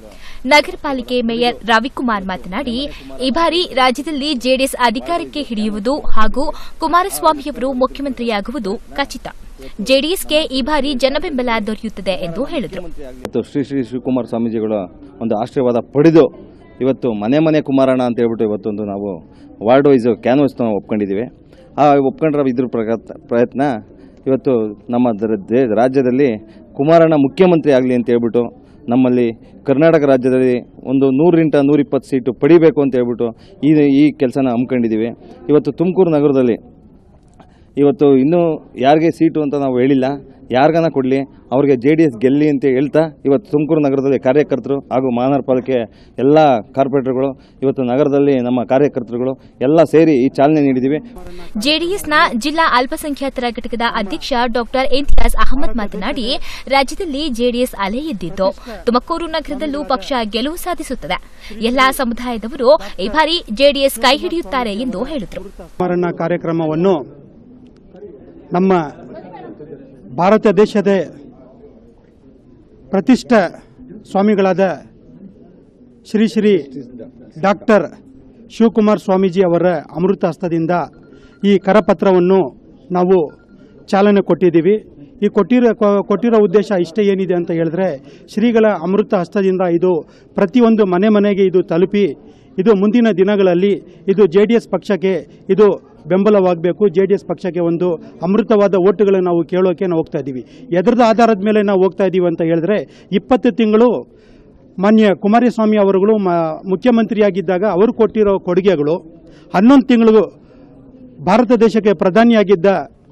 ನಗರ ಪಾಲಿಕೆ ಮೇಯರ್ ರವಿಕುಮಾರ್ ಮಾತನಾಡಿ ಈ ಬಾರಿ ರಾಜ್ಯದಲ್ಲಿ ಜೆಡಿಎಸ್ ಅಧಿಕಾರಕ್ಕೆ ಹಿಡಿಯುವುದು ಹಾಗೂ ಕುಮಾರಸ್ವಾಮಿಯವರು ಮುಖ್ಯಮಂತ್ರಿಯಾಗುವುದು ಖಚಿತ ಜೆಡಿಎಸ್ಗೆ ಈ ಬಾರಿ ಜನಬೆಂಬಲ ದೊರೆಯುತ್ತದೆ ಎಂದು ಹೇಳಿದರು ಇವತ್ತು ಶ್ರೀ ಶ್ರೀ ಶಿವಕುಮಾರ ಸ್ವಾಮೀಜಿಗಳ ಒಂದು ಆಶೀರ್ವಾದ ಪಡೆದು ಇವತ್ತು ಮನೆ ಮನೆ ಕುಮಾರಣ್ಣ ಅಂತ ಹೇಳ್ಬಿಟ್ಟು ಇವತ್ತೊಂದು ನಾವು ವಾರ್ಡ್ ವೈಸ್ ಕ್ಯಾನ್ವಸ್ ನಾವು ಒಪ್ಕೊಂಡಿದ್ದೀವಿ ಆ ಒಪ್ಕೊಂಡ್ರ ಇದ್ರ ಪ್ರಗತ್- ಪ್ರಯತ್ನ ಇವತ್ತು ನಮ್ಮ ದರ- ದೇ- ರಾಜ್ಯದಲ್ಲಿ ಕುಮಾರಣ್ಣ ಮುಖ್ಯಮಂತ್ರಿ ಆಗಲಿ ಅಂತ ಹೇಳ್ಬಿಟ್ಟು ನಮ್ಮಲ್ಲಿ ಕರ್ನಾಟಕ ರಾಜ್ಯದಲ್ಲಿ ಒಂದು ನೂರರಿಂದ ನೂರಿಪ್ಪತ್ತು ಸೀಟು ಪಡಿಬೇಕು ಅಂತ ಹೇಳ್ಬಿಟ್ಟು ಈ ಈ ಕೆಲಸನ ಹಮ್ಮಿಕೊಂಡಿದ್ದೀವಿ ಇವತ್ತು ತುಮಕೂರು ನಗರದಲ್ಲಿ ಇವತ್ತು ಇನ್ನೂ ಯಾರಿಗೆ ಸೀಟು ಅಂತ ನಾವು ಹೇಳಿಲ್ಲ ಯಾರಿಗಾನ ಕೊಡಲಿ ಅವ್ರಿಗೆ ಜೆ ಡಿ ಎಸ್ ಗೆಲ್ಲಿ ಅಂತ ಹೇಳ್ತಾ ಇವತ್ತು ತುಮಕೂರು ನಗರದಲ್ಲಿ ಕಾರ್ಯಕರ್ತರು ಹಾಗೂ ಮಹಾನಗರ ಪಾಲಿಕೆ ಎಲ್ಲ ಕಾರ್ಪೊರೇಟರ್ಗಳು ಇವತ್ತು ನಗರದಲ್ಲಿ ನಮ್ಮ ಕಾರ್ಯಕರ್ತರುಗಳು ಎಲ್ಲ ಸೇರಿ ಈ ಚಾಲನೆ ನೀಡಿದ್ದೀವಿ ಜೆಡಿಎಸ್ನ ಜಿಲ್ಲಾ ಅಲ್ಪಸಂಖ್ಯಾತರ ಘಟಕದ ಅಧ್ಯಕ್ಷ ಡಾಕ್ಟರ್ ಇಂತಿಯಾಜ್ ಅಹಮದ್ ಮಾತನಾಡಿ ರಾಜ್ಯದಲ್ಲಿ ಜೆಡಿಎಸ್ ಅಲೆ ಎದ್ದಿದ್ದು ತುಮಕೂರು ನಗರದಲ್ಲೂ ಪಕ್ಷ ಗೆಲುವು ಸಾಧಿಸುತ್ತದೆ ಎಲ್ಲಾ ಸಮುದಾಯದವರು ಈ ಬಾರಿ ಜೆಡಿಎಸ್ ಕೈ ಹಿಡಿಯುತ್ತಾರೆ ಎಂದು ಹೇಳಿದರು ಕುಮಾರಣ್ಣ ಕಾರ್ಯಕ್ರಮವನ್ನು ನಮ್ಮ ಭಾರತ ದೇಶದ ಪ್ರತಿಷ್ಠ ಸ್ವಾಮಿಗಳಾದ ಶ್ರೀ ಶ್ರೀ ಡಾಕ್ಟರ್ ಶಿವಕುಮಾರ್ ಸ್ವಾಮೀಜಿ ಅವರ ಅಮೃತ ಹಸ್ತದಿಂದ ಈ ಕರಪತ್ರವನ್ನು ನಾವು ಚಾಲನೆ ಕೊಟ್ಟಿದ್ದೀವಿ ಈ ಕೊಟ್ಟಿರೋ ಕೊ- ಕೊಟ್ಟಿರೋ ಉದ್ದೇಶ ಇಷ್ಟೇ ಏನಿದೆ ಅಂತ ಹೇಳಿದ್ರೆ ಶ್ರೀಗಳ ಅಮೃತ ಹಸ್ತದಿಂದ ಇದು ಪ್ರತಿಯೊಂದು ಮನೆ ಮನೆಗೆ ಇದು ತಲುಪಿ ಇದು ಮುಂದಿನ ದಿನಗಳಲ್ಲಿ ಇದು ಜೆ ಡಿ ಎಸ್ ಪಕ್ಷಕ್ಕೆ ಇದು ಬೆಂಬಲವಾಗಬೇಕು ಜೆ ಡಿ ಎಸ್ ಪಕ್ಷಕ್ಕೆ ಒಂದು ಅಮೃತವಾದ ಓಟುಗಳನ್ನು ನಾವು ಕೇಳೋಕೆ ನಾವು ಹೋಗ್ತಾ ಇದ್ದೀವಿ ಎದರದ ಆಧಾರದ ಮೇಲೆ ನಾವು ಹೋಗ್ತಾ ಇದ್ದೀವಿ ಅಂತ ಹೇಳಿದ್ರೆ ಇಪ್ಪತ್ತು ತಿಂಗಳು ಮಾನ್ಯ ಕುಮಾರಸ್ವಾಮಿ ಅವರುಗಳು ಮ ಮುಖ್ಯಮಂತ್ರಿಯಾಗಿದ್ದಾಗ ಅವರು ಕೊಟ್ಟಿರೋ ಕೊಡುಗೆಗಳು ಹನ್ನೊಂದು ತಿಂಗಳು ಭಾರತ ದೇಶಕ್ಕೆ ಪ್ರಧಾನಿಯಾಗಿದ್ದ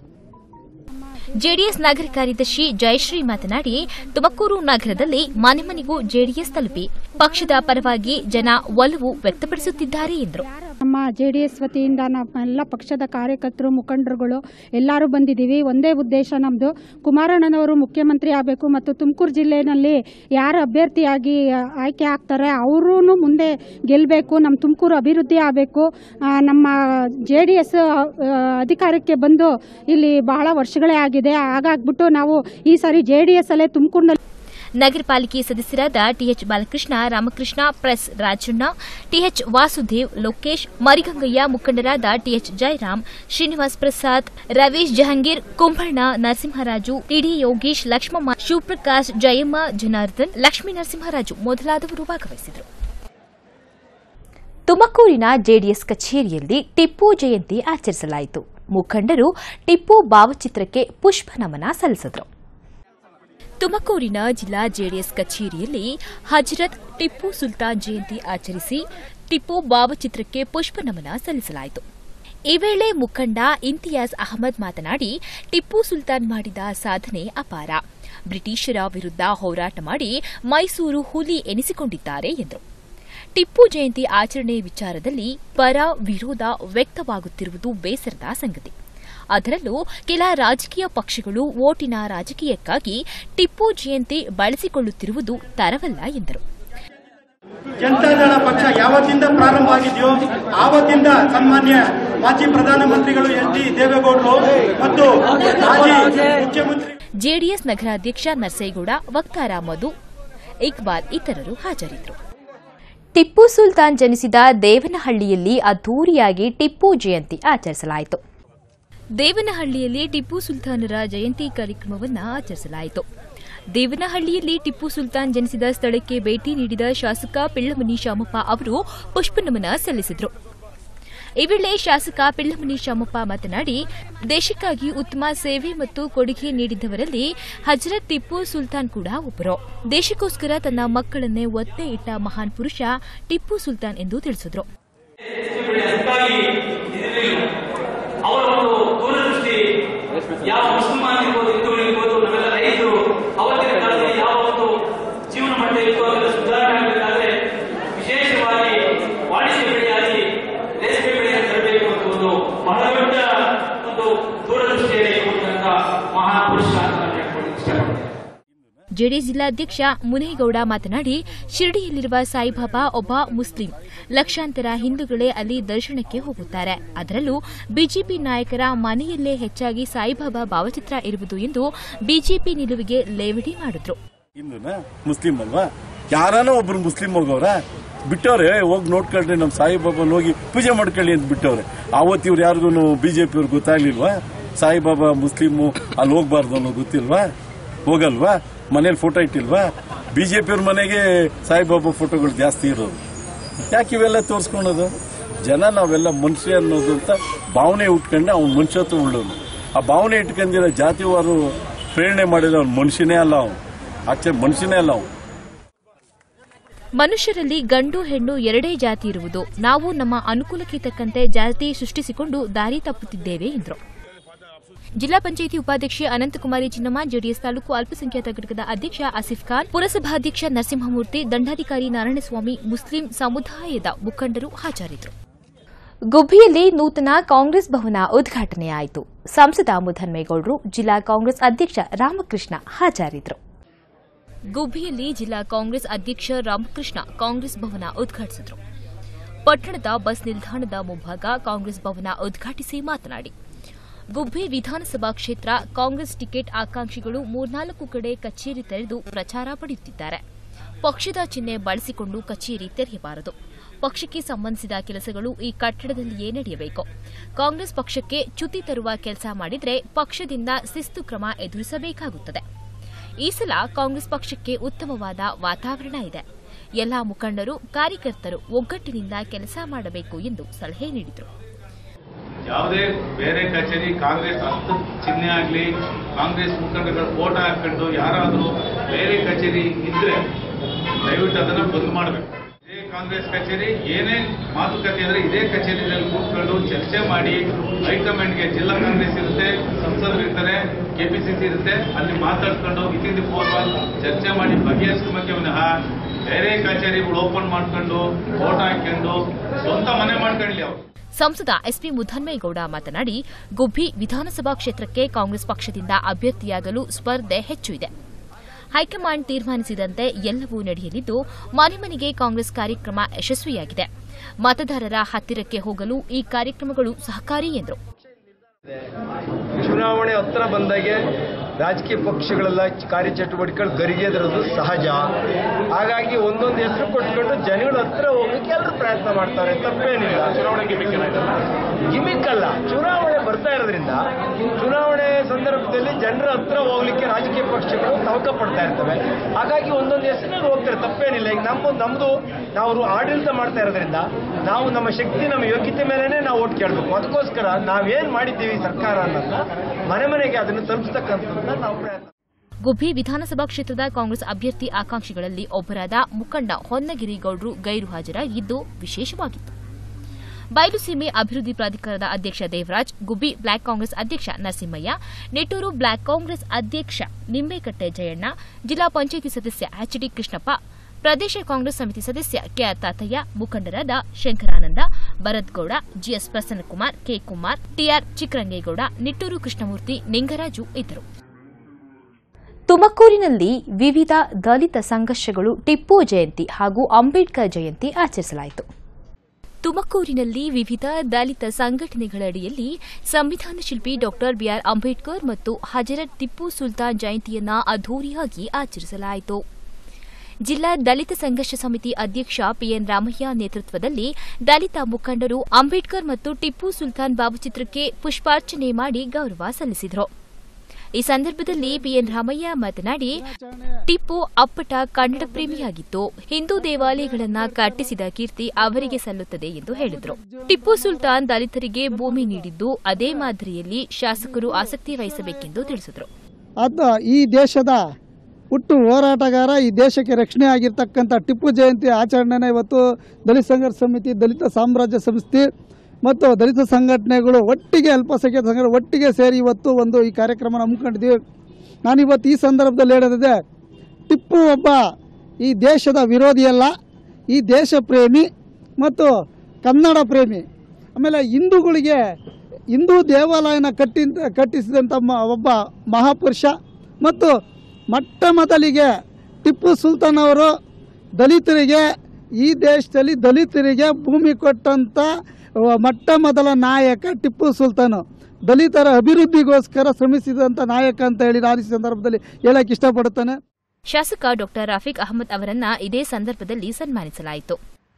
ಜೆಡಿಎಸ್ ನಗರ ಕಾರ್ಯದರ್ಶಿ ಜಯಶ್ರೀ ಮಾತನಾಡಿ ತುಮಕೂರು ನಗರದಲ್ಲಿ ಮನೆ ಮನೆಗೂ ಜೆಡಿಎಸ್ ತಲುಪಿ ಪಕ್ಷದ ಪರವಾಗಿ ಜನ ಒಲವು ವ್ಯಕ್ತಪಡಿಸುತ್ತಿದ್ದಾರೆ ಎಂದರು ನಮ್ಮ ಜೆ ಡಿ ಎಸ್ ವತಿಯಿಂದ ನಮ್ಮೆಲ್ಲ ಪಕ್ಷದ ಕಾರ್ಯಕರ್ತರು ಮುಖಂಡರುಗಳು ಎಲ್ಲರೂ ಬಂದಿದ್ದೀವಿ ಒಂದೇ ಉದ್ದೇಶ ನಮ್ಮದು ಕುಮಾರಣ್ಣನವರು ಮುಖ್ಯಮಂತ್ರಿ ಆಗಬೇಕು ಮತ್ತು ತುಮಕೂರು ಜಿಲ್ಲೆಯಲ್ಲಿ ಯಾರು ಅಭ್ಯರ್ಥಿಯಾಗಿ ಆಯ್ಕೆ ಆಗ್ತಾರೆ ಅವರೂ ಮುಂದೆ ಗೆಲ್ಲಬೇಕು ನಮ್ಮ ತುಮಕೂರು ಅಭಿವೃದ್ಧಿ ಆಗಬೇಕು ನಮ್ಮ ಜೆ ಡಿ ಎಸ್ ಅಧಿಕಾರಕ್ಕೆ ಬಂದು ಇಲ್ಲಿ ಬಹಳ ವರ್ಷಗಳೇ ಆಗಿದೆ ಹಾಗಾಗ್ಬಿಟ್ಟು ನಾವು ಈ ಸಾರಿ ಜೆ ಡಿ ಎಸ್ ಅಲ್ಲೇ ತುಮಕೂರಿನಲ್ಲಿ ನಗರ ಪಾಲಿಕೆ ಸದಸ್ಯರಾದ TH Balakrishna Ramakrishna press Rajanna TH Vasudev Lokesh Marigangaiah ಮುಖಂಡರಾದ ಟಿಎಚ್ ಜಯರಾಮ್ ಶ್ರೀನಿವಾಸ್ ಪ್ರಸಾದ್ ರವೀಶ್ ಜಹಂಗೀರ್ ಕುಂಭಣ್ಣ ನರಸಿಂಹರಾಜು ಟಿಡಿ ಯೋಗೀಶ್ ಲಕ್ಷ್ಮಮ್ಮ ಶಿವಪ್ರಕಾಶ್ ಜಯಮ್ಮ ಜನಾರ್ದನ್ ಲಕ್ಷ್ಮೀ ನರಸಿಂಹರಾಜು ಮೊದಲಾದವರು ಭಾಗವಹಿಸಿದರು ತುಮಕೂರಿನ ಜೆಡಿಎಸ್ ಕಚೇರಿಯಲ್ಲಿ ಟಿಪ್ಪು ಜಯಂತಿ ಆಚರಿಸಲಾಯಿತು ಮುಖಂಡರು ಟಿಪ್ಪು ಭಾವಚಿತ್ರಕ್ಕೆ ಪುಷ್ಪ ನಮನ ಸಲ್ಲಿಸಿದರು ತುಮಕೂರಿನ ಜಿಲ್ಲಾ ಜೆಡಿಎಸ್ ಕಚೇರಿಯಲ್ಲಿ ಹಜರತ್ ಟಿಪ್ಪು ಸುಲ್ತಾನ್ ಜಯಂತಿ ಆಚರಿಸಿ ಟಿಪ್ಪು ಭಾವಚಿತ್ರಕ್ಕೆ ಪುಷ್ಪ ನಮನ ಸಲ್ಲಿಸಲಾಯಿತು ಈ ವೇಳೆ ಮುಖಂಡ ಇಂತಿಯಾಜ್ ಅಹಮದ್ ಮಾತನಾಡಿ ಟಿಪ್ಪು ಸುಲ್ತಾನ್ ಮಾಡಿದ ಸಾಧನೆ ಅಪಾರ ಬ್ರಿಟಿಷರ ವಿರುದ್ಧ ಹೋರಾಟ ಮಾಡಿ ಮೈಸೂರು ಹುಲಿ ಎನಿಸಿಕೊಂಡಿದ್ದಾರೆ ಎಂದರು ಟಿಪ್ಪು ಜಯಂತಿ ಆಚರಣೆ ವಿಚಾರದಲ್ಲಿ ಪರ ವಿರೋಧ ವ್ಯಕ್ತವಾಗುತ್ತಿರುವುದು ಬೇಸರದ ಸಂಗತಿ ಅದರಲ್ಲೂ ಕೆಲ ರಾಜಕೀಯ ಪಕ್ಷಗಳು ಓಟಿನ ರಾಜಕೀಯಕ್ಕಾಗಿ ಟಿಪ್ಪು ಜಯಂತಿ ಬಳಸಿಕೊಳ್ಳುತ್ತಿರುವುದು ತರವಲ್ಲ ಎಂದರು ಜನತಾದಳ ಪಕ್ಷ ಯಾವತ್ತಿಂದ ಪ್ರಾರಂಭ ಆಗಿದೆಯೋ ಆವತ್ತಿಂದ ಸನ್ಮಾನ್ಯ ಮಾಜಿ ಪ್ರಧಾನಮಂತ್ರಿಗಳು ಎಚ್ ಡಿ ದೇವೇಗೌಡರು ಮತ್ತು ಮಾಜಿ ಮುಖ್ಯಮಂತ್ರಿ ಜೆಡಿಎಸ್ ನಗರಾಧ್ಯಕ್ಷ ನರಸೇಗೌಡ ವಕ್ತಾರ ಮಧು ಇಕ್ಬಾಲ್ ಇತರರು ಹಾಜರಿದ್ದರು ಟಿಪ್ಪು ಸುಲ್ತಾನ್ ಜನಿಸಿದ ದೇವನಹಳ್ಳಿಯಲ್ಲಿ ಅದ್ದೂರಿಯಾಗಿ ಟಿಪ್ಪು ಜಯಂತಿ ಆಚರಿಸಲಾಯಿತು ದೇವನಹಳ್ಳಿಯಲ್ಲಿ ಟಿಪ್ಪು ಸುಲ್ತಾನರ ಜಯಂತಿ ಕಾರ್ಯಕ್ರಮವನ್ನು ಆಚರಿಸಲಾಯಿತು ದೇವನಹಳ್ಳಿಯಲ್ಲಿ ಟಿಪ್ಪು ಸುಲ್ತಾನ್ ಜನಿಸಿದ ಸ್ಥಳಕ್ಕೆ ಭೇಟಿ ನೀಡಿದ ಶಾಸಕ ಪಿಳ್ಳಮನಿ ಶಾಮಪ್ಪ ಅವರು ಪುಷ್ಪನಮನ ಸಲ್ಲಿಸಿದರು ಈ ವೇಳೆ ಶಾಸಕ ಪಿಳ್ಳಮನಿ ಶಾಮಪ್ಪ ಮಾತನಾಡಿ ದೇಶಕ್ಕಾಗಿ ಉತ್ತಮ ಸೇವೆ ಮತ್ತು ಕೊಡುಗೆ ನೀಡಿದ್ದವರಲ್ಲಿ ಹಜರತ್ ಟಿಪ್ಪು ಸುಲ್ತಾನ್ ಕೂಡ ಒಬ್ಬರು ದೇಶಕ್ಕೋಸ್ಕರ ತನ್ನ ಮಕ್ಕಳನ್ನೇ ಒತ್ತೆ ಇಟ್ಟ ಮಹಾನ್ ಪುರುಷ ಟಿಪ್ಪು ಸುಲ್ತಾನ್ ಎಂದು ತಿಳಿಸಿದರು ಅವರ ಒಂದು ದೂರದೃಷ್ಟಿ ಯಾವ ಮುಸಲ್ಮಾನ್ ಇರ್ಬೋದು ಹಿಂದೂಗಳಿರ್ಬೋದು ನಾವೆಲ್ಲ ರೈತರು ಅವತ್ತಿನ ಕಾಲದಲ್ಲಿ ಯಾವ ಒಂದು ಜೀವನ ಮಟ್ಟ ಇತ್ತು ಅದರ ಸುಧಾರಣೆ ಆಗಬೇಕಾದ್ರೆ ವಿಶೇಷವಾಗಿ ವಾಣಿಜ್ಯ ಬೆಳೆಯಾಗಿ ರೇಷ್ಮೆ ಬೆಳೆಯನ್ನು ತರಬೇಕು ಅಂತ ಒಂದು ಬಹಳ ದೊಡ್ಡ ಒಂದು ದೂರದೃಷ್ಟಿಯಲ್ಲಿ ಇರುವಂತಹ ಮಹಾನ್ ಪುರುಷ ಅಂತ ನಾನು ಹೇಳ್ಕೊಳ್ಳಿಕ್ಕೆ ಇಷ್ಟಪಡ್ತೇನೆ ಜೆಡಿಎಸ್ ಜಿಲ್ಲಾಧ್ಯಕ್ಷ ಮುನೇಗೌಡ ಮಾತನಾಡಿ ಶಿರಡಿಯಲ್ಲಿರುವ ಸಾಯಿಬಾಬಾ ಒಬ್ಬ ಮುಸ್ಲಿಂ ಲಕ್ಷಾಂತರ ಹಿಂದೂಗಳೇ ಅಲ್ಲಿ ದರ್ಶನಕ್ಕೆ ಹೋಗುತ್ತಾರೆ ಅದರಲ್ಲೂ ಬಿಜೆಪಿ ನಾಯಕರ ಮನೆಯಲ್ಲೇ ಹೆಚ್ಚಾಗಿ ಸಾಯಿಬಾಬಾ ಭಾವಚಿತ್ರ ಇರುವುದು ಎಂದು ಬಿಜೆಪಿ ನಿಲುವಿಗೆ ಲೇವಡಿ ಮಾಡಿದ್ರು ಹಿಂದೂನಾ ಮುಸ್ಲಿಂ ಅಲ್ವಾ ಯಾರಾನ ಒಬ್ರು ಮುಸ್ಲಿಂ ಹೋಗವ್ರ ಬಿಟ್ಟವ್ರೆ ಹೋಗಿ ನೋಡ್ಕೊಳ್ರಿ ನಮ್ಮ ಸಾಯಿಬಾಬಾನ ಹೋಗಿ ಪೂಜೆ ಮಾಡ್ಕೊಳ್ಳಿ ಅಂತ ಬಿಟ್ಟವ್ರೆ ಆವತ್ತು ಇವ್ರು ಯಾರಿಗೂ ಬಿಜೆಪಿ ಅವ್ರಿಗೆ ಗೊತ್ತಾಗ್ಲಿಲ್ವಾ ಸಾಯಿಬಾಬಾ ಮುಸ್ಲಿಮು ಅಲ್ಲಿ ಹೋಗ್ಬಾರ್ದು ಅನ್ನೋ ಗೊತ್ತಿಲ್ವಾ ಹೋಗಲ್ವಾ ಮನೇಲಿ ಫೋಟೋ ಇಟ್ಟಿಲ್ವಾ ಬಿಜೆಪಿ ಅವ್ರ ಮನೆಗೆ ಸಾಯಿಬಾಬಾ ಫೋಟೋಗಳು ಜಾಸ್ತಿ ಇರೋದು ಯಾಕೆ ಇವೆಲ್ಲ ತೋರಿಸ್ಕೊಳೋದು ಜನ ನಾವೆಲ್ಲ ಮನುಷ್ಯ ಅನ್ನೋದು ಅಂತ ಭಾವನೆ ಉಟ್ಕೊಂಡು ಅವ್ನ ಮನುಷ್ಯತ್ವ ಉಳ್ಳೋನು ಆ ಭಾವನೆ ಇಟ್ಕೊಂಡಿರೋ ಜಾತಿವಾರು ಪ್ರೇರಣೆ ಮಾಡಿರೋ ಅವ್ನ ಮನುಷ್ಯನೇ ಅಲ್ಲ ಅವನು ಆಚೆ ಮನುಷ್ಯನೇ ಅಲ್ಲ ಅವನು ಮನುಷ್ಯರಲ್ಲಿ ಗಂಡು ಹೆಣ್ಣು ಎರಡೇ ಜಾತಿ ಇರುವುದು ನಾವು ನಮ್ಮ ಅನುಕೂಲಕ್ಕೆ ತಕ್ಕಂತೆ ಜಾತಿ ಸೃಷ್ಟಿಸಿಕೊಂಡು ದಾರಿ ತಪ್ಪುತ್ತಿದ್ದೇವೆ ಎಂದರು ಜಿಲ್ಲಾ ಪಂಚಾಯಿತಿ ಉಪಾಧ್ಯಕ್ಷೆ ಅನಂತಕುಮಾರಿ ಚಿನ್ನಮ್ಮ ಜೆಡಿಎಸ್ ತಾಲೂಕು ಅಲ್ಪಸಂಖ್ಯಾತ ಘಟಕದ ಅಧ್ಯಕ್ಷ ಆಸಿಫ್ ಖಾನ್ ಪುರಸಭಾಧ್ಯಕ್ಷ ನರಸಿಂಹಮೂರ್ತಿ ದಂಡಾಧಿಕಾರಿ ನಾರಾಯಣಸ್ವಾಮಿ ಮುಸ್ಲಿಂ ಸಮುದಾಯದ ಮುಖಂಡರು ಹಾಜರಿದ್ದರು ಗುಬ್ಬಿಯಲ್ಲಿ ನೂತನ ಕಾಂಗ್ರೆಸ್ ಭವನ ಉದ್ಘಾಟನೆಯಾಯಿತು ಸಂಸದ ಮುಧನ್ಮೇಗೌಡರು ಜಿಲ್ಲಾ ಕಾಂಗ್ರೆಸ್ ಅಧ್ಯಕ್ಷ ರಾಮಕೃಷ್ಣ ಹಾಜರಿದ್ದರು ಗುಬ್ಬಿಯಲ್ಲಿ ಜಿಲ್ಲಾ ಕಾಂಗ್ರೆಸ್ ಅಧ್ಯಕ್ಷ ರಾಮಕೃಷ್ಣ ಕಾಂಗ್ರೆಸ್ ಭವನ ಉದ್ಘಾಟಿಸಿದರು ಪಟ್ಟಣದ ಬಸ್ ನಿಲ್ದಾಣದ ಮುಂಭಾಗ ಕಾಂಗ್ರೆಸ್ ಭವನ ಉದ್ಘಾಟಿಸಿ ಮಾತನಾಡಿ ಗುಬ್ಬಿ ವಿಧಾನಸಭಾ ಕ್ಷೇತ್ರ ಕಾಂಗ್ರೆಸ್ ಟಿಕೆಟ್ ಆಕಾಂಕ್ಷಿಗಳು ಮೂರ್ನಾಲ್ಕು ಕಡೆ ಕಚೇರಿ ತೆರೆದು ಪ್ರಚಾರ ಪಡೆಯುತ್ತಿದ್ದಾರೆ ಪಕ್ಷದ ಚಿಹ್ನೆ ಬಳಸಿಕೊಂಡು ಕಚೇರಿ ತೆರೆಯಬಾರದು ಪಕ್ಷಕ್ಕೆ ಸಂಬಂಧಿಸಿದ ಕೆಲಸಗಳು ಈ ಕಟ್ಟಡದಲ್ಲಿಯೇ ನಡೆಯಬೇಕು ಕಾಂಗ್ರೆಸ್ ಪಕ್ಷಕ್ಕೆ ಚ್ಯುತಿ ತರುವ ಕೆಲಸ ಮಾಡಿದರೆ ಪಕ್ಷದಿಂದ ಶಿಸ್ತು ಕ್ರಮ ಎದುರಿಸಬೇಕಾಗುತ್ತದೆ ಈ ಸಲ ಕಾಂಗ್ರೆಸ್ ಪಕ್ಷಕ್ಕೆ ಉತ್ತಮವಾದ ವಾತಾವರಣ ಇದೆ ಎಲ್ಲಾ ಮುಖಂಡರು ಕಾರ್ಯಕರ್ತರು ಒಗ್ಗಟ್ಟಿನಿಂದ ಕೆಲಸ ಮಾಡಬೇಕು ಎಂದು ಸಲಹೆ ನೀಡಿದರು ಯಾವುದೇ ಬೇರೆ ಕಚೇರಿ ಕಾಂಗ್ರೆಸ್ ಹತ್ತು ಚಿಹ್ನೆ ಆಗಲಿ ಕಾಂಗ್ರೆಸ್ ಮುಖಂಡಗಳ ಫೋಟೋ ಹಾಕೊಂಡು ಯಾರಾದರೂ ಬೇರೆ ಕಚೇರಿ ಇದ್ರೆ ದಯವಿಟ್ಟು ಅದನ್ನ ಬಂದ್ ಮಾಡಬೇಕು ಇದೇ ಕಾಂಗ್ರೆಸ್ ಕಚೇರಿ ಏನೇ ಮಾತುಕತೆ ಅಂದ್ರೆ ಇದೇ ಕಚೇರಿಯಲ್ಲಿ ಕೂತ್ಕೊಂಡು ಚರ್ಚೆ ಮಾಡಿ ಹೈಕಮಾಂಡ್ಗೆ ಜಿಲ್ಲಾ ಕಾಂಗ್ರೆಸ್ ಇರುತ್ತೆ ಸಂಸದರು ಇರ್ತಾರೆ ಕೆಪಿಸಿಸಿ ಇರುತ್ತೆ ಅಲ್ಲಿ ಮಾತಾಡ್ಕೊಂಡು ವಿತಿನ್ ದಿ ಫೋರ್ ವಾಲ್ ಚರ್ಚೆ ಮಾಡಿ ಬಗೆಹರಿಸ್ಕೊಂಬಕ್ಕೆ ವಿನಃ ಬೇರೆ ಕಚೇರಿಗಳು ಓಪನ್ ಮಾಡ್ಕೊಂಡು ಫೋಟೋ ಹಾಕೊಂಡು ಸ್ವಂತ ಮನೆ ಮಾಡ್ಕೊಳ್ಳಿ ಅವ್ರು ಸಂಸದ ಎಸ್ಪಿ ಮುಧನ್ಮೇಗೌಡ ಮಾತನಾಡಿ ಗುಬ್ಬಿ ವಿಧಾನಸಭಾ ಕ್ಷೇತ್ರಕ್ಕೆ ಕಾಂಗ್ರೆಸ್ ಪಕ್ಷದಿಂದ ಅಭ್ಯರ್ಥಿಯಾಗಲು ಸ್ಪರ್ಧೆ ಹೆಚ್ಚು ಇದೆ ಹೈಕಮಾಂಡ್ ತೀರ್ಮಾನಿಸಿದಂತೆ ಎಲ್ಲವೂ ನಡೆಯಲಿದ್ದು ಮನೆ ಮನೆಗೆ ಕಾಂಗ್ರೆಸ್ ಕಾರ್ಯಕ್ರಮ ಯಶಸ್ವಿಯಾಗಿದೆ ಮತದಾರರ ಹತ್ತಿರಕ್ಕೆ ಹೋಗಲು ಈ ಕಾರ್ಯಕ್ರಮಗಳು ಸಹಕಾರಿ ಎಂದರು ಚುನಾವಣೆ ಹತ್ರ ಬಂದಾಗೆ ರಾಜಕೀಯ ಪಕ್ಷಗಳೆಲ್ಲ ಕಾರ್ಯಚಟುವಟಿಕೆಗಳು ಗರಿಗೆದರೋದು ಸಹಜ ಹಾಗಾಗಿ ಒಂದೊಂದು ಹೆಸರು ಕೊಟ್ಕೊಂಡು ಜನಗಳ ಹತ್ರ ಹೋಗ್ಲಿಕ್ಕೆ ಎಲ್ಲರೂ ಪ್ರಯತ್ನ ಮಾಡ್ತಾರೆ ತಪ್ಪೇನಿಲ್ಲ ಚುನಾವಣೆ ಗಿಮಿಕ್ ಗಿಮಿಕ್ ಅಲ್ಲ ಚುನಾವಣೆ ಬರ್ತಾ ಇರೋದ್ರಿಂದ ಚುನಾವಣೆ ಸಂದರ್ಭದಲ್ಲಿ ಜನರ ಹತ್ರ ಹೋಗ್ಲಿಕ್ಕೆ ರಾಜಕೀಯ ಪಕ್ಷಗಳು ತವಕ ಪಡ್ತಾ ಇರ್ತವೆ ಹಾಗಾಗಿ ಒಂದೊಂದು ಹೆಸರಲ್ಲಿ ಹೋಗ್ತಾರೆ ತಪ್ಪೇನಿಲ್ಲ ಈಗ ನಮ್ಮ ನಮ್ದು ನಾವು ಆಡಳಿತ ಮಾಡ್ತಾ ಇರೋದ್ರಿಂದ ನಾವು ನಮ್ಮ ಶಕ್ತಿ ನಮ್ಮ ಯೋಗ್ಯತೆ ಮೇಲೆನೆ ನಾವು ಓಟ್ ಕೇಳಬೇಕು ಅದಕ್ಕೋಸ್ಕರ ನಾವೇನ್ ಮಾಡಿದ್ದೀವಿ ಸರ್ಕಾರ ಅನ್ನೋದನ್ನ ಮನೆ ಮನೆಗೆ ಅದನ್ನು ತಲುಪಿಸ್ತಕ್ಕಂಥದ್ದನ್ನ ನಾವು ಪ್ರಯತ್ನ ಗುಬ್ಬಿ ವಿಧಾನಸಭಾ ಕ್ಷೇತ್ರದ ಕಾಂಗ್ರೆಸ್ ಅಭ್ಯರ್ಥಿ ಆಕಾಂಕ್ಷಿಗಳಲ್ಲಿ ಒಬ್ಬರಾದ ಮುಖಂಡ ಹೊನ್ನಗಿರಿ ಗೌಡ್ರು ಗೈರು ಹಾಜರಾಗಿದ್ದು ವಿಶೇಷವಾಗಿತ್ತು ಬಯಲುಸೀಮೆ ಅಭಿವೃದ್ಧಿ ಪ್ರಾಧಿಕಾರದ ಅಧ್ಯಕ್ಷ ದೇವರಾಜ್ ಗುಬ್ಬಿ ಬ್ಲಾಕ್ ಕಾಂಗ್ರೆಸ್ ಅಧ್ಯಕ್ಷ ನರಸಿಂಹಯ್ಯ ನಿಟ್ಟೂರು ಬ್ಲಾಕ್ ಕಾಂಗ್ರೆಸ್ ಅಧ್ಯಕ್ಷ ನಿಂಬೇಕಟ್ಟೆ ಜಯಣ್ಣ ಜಿಲ್ಲಾ ಪಂಚಾಯಿತಿ ಸದಸ್ಯ ಎಚ್ಡಿ ಕೃಷ್ಣಪ್ಪ ಪ್ರದೇಶ ಕಾಂಗ್ರೆಸ್ ಸಮಿತಿ ಸದಸ್ಯ ಕೆಆರ್ ತಾತಯ್ಯ ಮುಖಂಡರಾದ Shankarananda Bharath Gowda GS Prasannakumar K Kumar TR Chikkarangegowda Nittur Krishnamurthy Ningaraju ಇದ್ದರು ತುಮಕೂರಿನಲ್ಲಿ ವಿವಿಧ ದಲಿತ ಸಂಘರ್ಷಗಳು ಟಿಪ್ಪು ಜಯಂತಿ ಹಾಗೂ ಅಂಬೇಡ್ಕರ್ ಜಯಂತಿ ಆಚರಿಸಲಾಯಿತು ತುಮಕೂರಿನಲ್ಲಿ ವಿವಿಧ ದಲಿತ ಸಂಘಟನೆಗಳ ಅಡಿಯಲ್ಲಿ ಸಂವಿಧಾನ ಶಿಲ್ಪಿ ಡಾಕ್ಟರ್ ಬಿಆರ್ ಅಂಬೇಡ್ಕರ್ ಮತ್ತು ಹಜರತ್ ಟಿಪ್ಪು ಸುಲ್ತಾನ್ ಜಯಂತಿಯನ್ನ ಅದ್ದೂರಿಯಾಗಿ ಆಚರಿಸಲಾಯಿತು ಜಿಲ್ಲಾ ದಲಿತ ಸಂಘರ್ಷ ಸಮಿತಿ ಅಧ್ಯಕ್ಷ ಪಿಎನ್ ರಾಮಯ್ಯ ನೇತೃತ್ವದಲ್ಲಿ ದಲಿತ ಮುಖಂಡರು ಅಂಬೇಡ್ಕರ್ ಮತ್ತು ಟಿಪ್ಪು ಸುಲ್ತಾನ್ ಭಾವಚಿತ್ರಕ್ಕೆ ಪುಷ್ಪಾರ್ಚನೆ ಮಾಡಿ ಗೌರವ ಸಲ್ಲಿಸಿದರು ಈ ಸಂದರ್ಭದಲ್ಲಿ ಪಿಎನ್ ರಾಮಯ್ಯ ಮಾತನಾಡಿ ಟಿಪ್ಪು ಅಪ್ಪಟ ಕನ್ನಡ ಪ್ರೇಮಿಯಾಗಿದ್ದು ಹಿಂದೂ ದೇವಾಲಯಗಳನ್ನ ಕಟ್ಟಿಸಿದ ಕೀರ್ತಿ ಅವರಿಗೆ ಸಲ್ಲುತ್ತದೆ ಎಂದು ಹೇಳಿದರು ಟಿಪ್ಪು ಸುಲ್ತಾನ್ ದಲಿತರಿಗೆ ಭೂಮಿ ನೀಡಿದ್ದು ಅದೇ ಮಾದರಿಯಲ್ಲಿ ಶಾಸಕರು ಆಸಕ್ತಿ ವಹಿಸಬೇಕೆಂದು ತಿಳಿಸಿದರು ಅದ ಈ ದೇಶದ ಹುಟ್ಟು ಹೋರಾಟಗಾರ ಈ ದೇಶಕ್ಕೆ ರಕ್ಷಣೆ ಆಗಿರ್ತಕ್ಕಂಥ ಟಿಪ್ಪು ಜಯಂತಿ ಆಚರಣೆನ ಇವತ್ತು ದಲಿತ ಸಂಘರ್ಷ ಸಮಿತಿ ದಲಿತ ಸಾಮ್ರಾಜ್ಯ ಸಂಸ್ಥೆ ಮತ್ತು ದಲಿತ ಸಂಘಟನೆಗಳು ಒಟ್ಟಿಗೆ ಅಲ್ಪಸಂಖ್ಯಾತ ಸಂಘ ಒಟ್ಟಿಗೆ ಸೇರಿ ಇವತ್ತು ಒಂದು ಈ ಕಾರ್ಯಕ್ರಮ ಹಮ್ಮಿಕೊಂಡಿದ್ದೀವಿ ನಾನಿವತ್ತು ಈ ಸಂದರ್ಭದಲ್ಲಿ ಹೇಳೋದಿದೆ ಟಿಪ್ಪು ಒಬ್ಬ ಈ ದೇಶದ ವಿರೋಧಿಯಲ್ಲ ಈ ದೇಶ ಪ್ರೇಮಿ ಮತ್ತು ಕನ್ನಡ ಪ್ರೇಮಿ ಆಮೇಲೆ ಹಿಂದೂಗಳಿಗೆ ಹಿಂದೂ ದೇವಾಲಯನ ಕಟ್ಟಿ ಕಟ್ಟಿಸಿದಂಥ ಮ- ಒಬ್ಬ ಮಹಾಪುರುಷ ಮತ್ತು ಮೊಟ್ಟ ಮೊದಲಿಗೆ ಟಿಪ್ಪು ಸುಲ್ತಾನ್ ಅವರು ದಲಿತರಿಗೆ ಈ ದೇಶದಲ್ಲಿ ದಲಿತರಿಗೆ ಭೂಮಿ ಕೊಟ್ಟಂಥ ಮೊಟ್ಟ ಮೊದಲ ನಾಯಕ ಟಿಪ್ಪು ಸುಲ್ತಾನು ದಲಿತರ ಅಭಿವೃದ್ಧಿಗೋಸ್ಕರ ಶ್ರಮಿಸಿದಂಥ ನಾಯಕ ಅಂತ ಹೇಳಿ ನಾನು ಈ ಸಂದರ್ಭದಲ್ಲಿ ಹೇಳಕ್ಕೆ ಇಷ್ಟಪಡುತ್ತೇನೆ ಶಾಸಕ ಡಾ ರಫೀಕ್ ಅಹಮದ್ ಅವರನ್ನ ಇದೇ ಸಂದರ್ಭದಲ್ಲಿ ಸನ್ಮಾನಿಸಲಾಯಿತು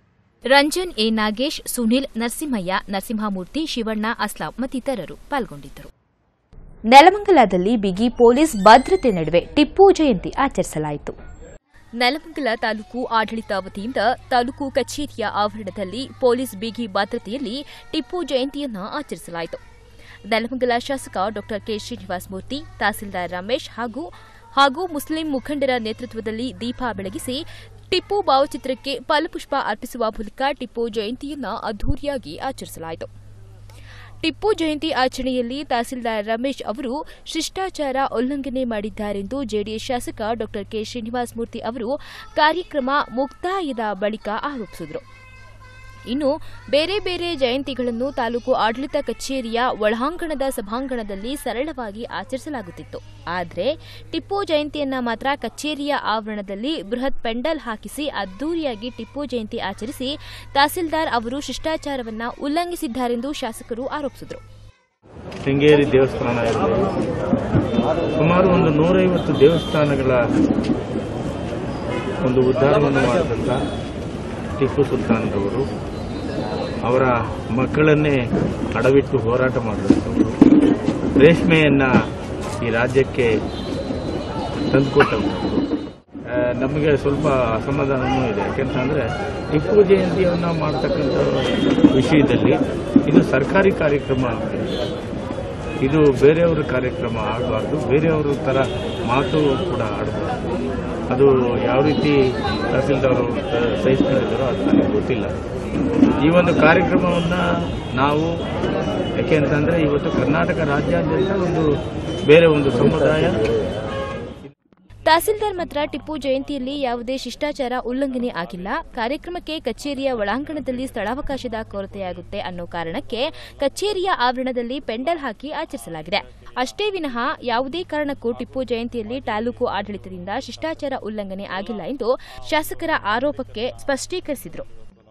ರಂಜನ್ ಎ ನಾಗೇಶ್ ಸುನಿಲ್ ನರಸಿಂಹಯ್ಯ ನರಸಿಂಹಮೂರ್ತಿ ಶಿವಣ್ಣ ಅಸ್ಲಾಂ ಮತ್ತಿತರರು ಪಾಲ್ಗೊಂಡಿದ್ದರು ನೆಲಮಂಗಲದಲ್ಲಿ ಬಿಗಿ ಪೊಲೀಸ್ ಭದ್ರತೆ ನಡುವೆ ಟಿಪ್ಪು ಜಯಂತಿ ಆಚರಿಸಲಾಯಿತು ನೆಲಮಂಗಲ ತಾಲೂಕು ಆಡಳಿತ ವತಿಯಿಂದ ತಾಲೂಕು ಕಚೇರಿಯ ಆವರಣದಲ್ಲಿ ಪೊಲೀಸ್ ಬಿಗಿ ಭದ್ರತೆಯಲ್ಲಿ ಟಿಪ್ಪು ಜಯಂತಿಯನ್ನು ಆಚರಿಸಲಾಯಿತು ನೆಲಮಂಗಲ ಶಾಸಕ ಡಾ ಕೆ ಶ್ರೀನಿವಾಸ ಮೂರ್ತಿ ತಹಸೀಲ್ದಾರ್ ರಮೇಶ್ ಹಾಗೂ ಹಾಗೂ ಮುಸ್ಲಿಂ ಮುಖಂಡರ ನೇತೃತ್ವದಲ್ಲಿ ದೀಪ ಬೆಳಗಿಸಿ ಟಿಪ್ಪು ಭಾವಚಿತ್ರಕ್ಕೆ ಫಲಪುಷ್ಪ ಅರ್ಪಿಸುವ ಮೂಲಕ ಟಿಪ್ಪು ಜಯಂತಿಯನ್ನ ಅದ್ದೂರಿಯಾಗಿ ಆಚರಿಸಲಾಯಿತು ಟಿಪ್ಪು ಜಯಂತಿ ಆಚರಣೆಯಲ್ಲಿ ತಹಸೀಲ್ದಾರ್ ರಮೇಶ್ ಅವರು ಶಿಷ್ಟಾಚಾರ ಉಲ್ಲಂಘನೆ ಮಾಡಿದ್ದಾರೆಂದು ಜೆಡಿಎಸ್ ಶಾಸಕ ಡಾ ಕೆ ಶ್ರೀನಿವಾಸ ಮೂರ್ತಿ ಅವರು ಕಾರ್ಯಕ್ರಮ ಮುಕ್ತಾಯದ ಬಳಿಕ ಆರೋಪಿಸಿದರು ಇನ್ನು ಬೇರೆ ಬೇರೆ ಜಯಂತಿಗಳನ್ನು ತಾಲೂಕು ಆಡಳಿತ ಕಚೇರಿಯ ಒಳಾಂಗಣದ ಸಭಾಂಗಣದಲ್ಲಿ ಸರಳವಾಗಿ ಆಚರಿಸಲಾಗುತ್ತಿತ್ತು ಆದರೆ ಟಿಪ್ಪು ಜಯಂತಿಯನ್ನ ಮಾತ್ರ ಕಚೇರಿಯ ಆವರಣದಲ್ಲಿ ಬೃಹತ್ ಪೆಂಡಲ್ ಹಾಕಿಸಿ ಅದ್ದೂರಿಯಾಗಿ ಟಿಪ್ಪು ಜಯಂತಿ ಆಚರಿಸಿ ತಹಸೀಲ್ದಾರ್ ಅವರು ಶಿಷ್ಟಾಚಾರವನ್ನ ಉಲ್ಲಂಘಿಸಿದ್ದಾರೆಂದು ಶಾಸಕರು ಆರೋಪಿಸಿದರು ಶೃಂಗೇರಿ ದೇವಸ್ಥಾನ ಇರ್ಬೋದು ಸುಮಾರು ಒಂದು ನೂರೈವತ್ತು ದೇವಸ್ಥಾನಗಳ ಒಂದು ಉದ್ಧಾರವನ್ನು ಮಾಡಿದಂಥ ಟಿಪ್ಪು ಸುಲ್ತಾನ್ರವರು ಅವರ ಮಕ್ಕಳನ್ನೇ ಅಡವಿಟ್ಟು ಹೋರಾಟ ಮಾಡಿದಂಥವರು ರೇಷ್ಮೆಯನ್ನು ಈ ರಾಜ್ಯಕ್ಕೆ ತಂದುಕೊಟ್ಟವರು ಆ, ನಮಗೆ ಸ್ವಲ್ಪ ಅಸಮಾಧಾನವೂ ಇದೆ ಯಾಕೆಂತಂದರೆ ಟಿಪ್ಪು ಜಯಂತಿಯನ್ನು ಮಾಡ್ತಕ್ಕಂಥ ವಿಷಯದಲ್ಲಿ ಇದು ಸರ್ಕಾರಿ ಕಾರ್ಯಕ್ರಮ ಅಂತ ಇದು ಬೇರೆಯವ್ರ ಕಾರ್ಯಕ್ರಮ ಆಗಬಾರ್ದು ಬೇರೆಯವ್ರ ಥರ ಮಾತು ಕೂಡ ಆಡಬಾರ್ದು ಅದು ಯಾವ ರೀತಿ ತಹಸೀಲ್ದಾರ್ ಸಹಿಸ್ಕೊಂಡಿದ್ದಾರೋ ಅದು ನನಗೆ ಗೊತ್ತಿಲ್ಲ ಈ ಒಂದು ಕಾರ್ಯಕ್ರಮವನ್ನು ನಾವು ಯಾಕೆ ಅಂತಂದರೆ ಇವತ್ತು ಕರ್ನಾಟಕ ರಾಜ್ಯಾದ್ಯಂತ ಒಂದು ಬೇರೆ ಒಂದು ಸಮುದಾಯ ತಹಸೀಲ್ದಾರ್ ಮಾತ್ರ ಟಿಪ್ಪು ಜಯಂತಿಯಲ್ಲಿ ಯಾವುದೇ ಶಿಷ್ಟಾಚಾರ ಉಲ್ಲಂಘನೆ ಆಗಿಲ್ಲ ಕಾರ್ಯಕ್ರಮಕ್ಕೆ ಕಚೇರಿಯ ಒಳಾಂಗಣದಲ್ಲಿ ಸ್ಥಳಾವಕಾಶದ ಕೊರತೆಯಾಗುತ್ತೆ ಅನ್ನೋ ಕಾರಣಕ್ಕೆ ಕಚೇರಿಯ ಆವರಣದಲ್ಲಿ ಪೆಂಡಲ್ ಹಾಕಿ ಆಚರಿಸಲಾಗಿದೆ ಅಷ್ಟೇ ವಿನಃ ಯಾವುದೇ ಕಾರಣಕ್ಕೂ ಟಿಪ್ಪು ಜಯಂತಿಯಲ್ಲಿ ತಾಲೂಕು ಆಡಳಿತದಿಂದ ಶಿಷ್ಟಾಚಾರ ಉಲ್ಲಂಘನೆ ಆಗಿಲ್ಲ ಎಂದು ಶಾಸಕರ ಆರೋಪಕ್ಕೆ ಸ್ಪಷ್ಟೀಕರಿಸಿದರು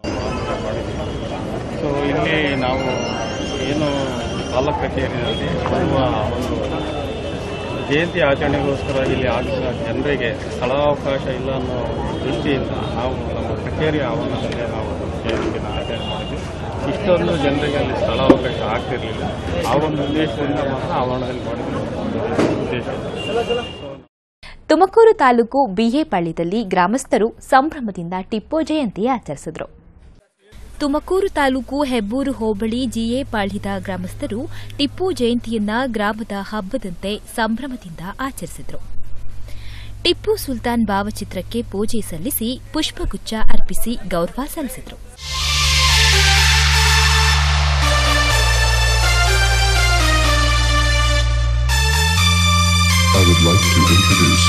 ಸೊ ಇಲ್ಲಿ ನಾವು ಏನು ತಾಲೂಕು ಕಚೇರಿಯಲ್ಲಿ ಬರುವ ಒಂದು ಜಯಂತಿ ಆಚರಣೆಗೋಸ್ಕರ ಇಲ್ಲಿ ಆಗಿರುವ ಜನರಿಗೆ ಸ್ಥಳಾವಕಾಶ ಇಲ್ಲ ಅನ್ನೋ ದೃಷ್ಟಿಯಿಂದ ನಾವು ನಮ್ಮ ಕಚೇರಿ ಆವರಣದಲ್ಲೇ ನಾವು ಜಯಂತಿನ ಆಚರಣೆ ಮಾಡಿದ್ವಿ ಇಷ್ಟೊಂದು ಜನರಿಗೆ ಅಲ್ಲಿ ಸ್ಥಳಾವಕಾಶ ಆಗ್ತಿರಲಿಲ್ಲ ಆ ಒಂದು ಉದ್ದೇಶದಿಂದ ಮಾತ್ರ ಆವರಣದಲ್ಲಿ ಮಾಡಿದ್ವಿ ಉದ್ದೇಶ ತುಮಕೂರು ತಾಲೂಕು ಬಿಎಪಾಳ್ಯದಲ್ಲಿ ಗ್ರಾಮಸ್ಥರು ಸಂಭ್ರಮದಿಂದ ಟಿಪ್ಪು ಜಯಂತಿ ಆಚರಿಸಿದರು ತುಮಕೂರು ತಾಲೂಕು ಹೆಬ್ಬೂರು ಹೋಬಳಿ ಜಿಎಪಾಳ್ಯದ ಗ್ರಾಮಸ್ಥರು ಟಿಪ್ಪು ಜಯಂತಿಯನ್ನ ಗ್ರಾಮದ ಹಬ್ಬದಂತೆ ಸಂಭ್ರಮದಿಂದ ಆಚರಿಸಿದರು ಟಿಪ್ಪು ಸುಲ್ತಾನ್ ಭಾವಚಿತ್ರಕ್ಕೆ ಪೂಜೆ ಸಲ್ಲಿಸಿ ಪುಷ್ಪಗುಚ್ಛ ಅರ್ಪಿಸಿ ಗೌರವ ಸಲ್ಲಿಸಿದರು I would like to introduce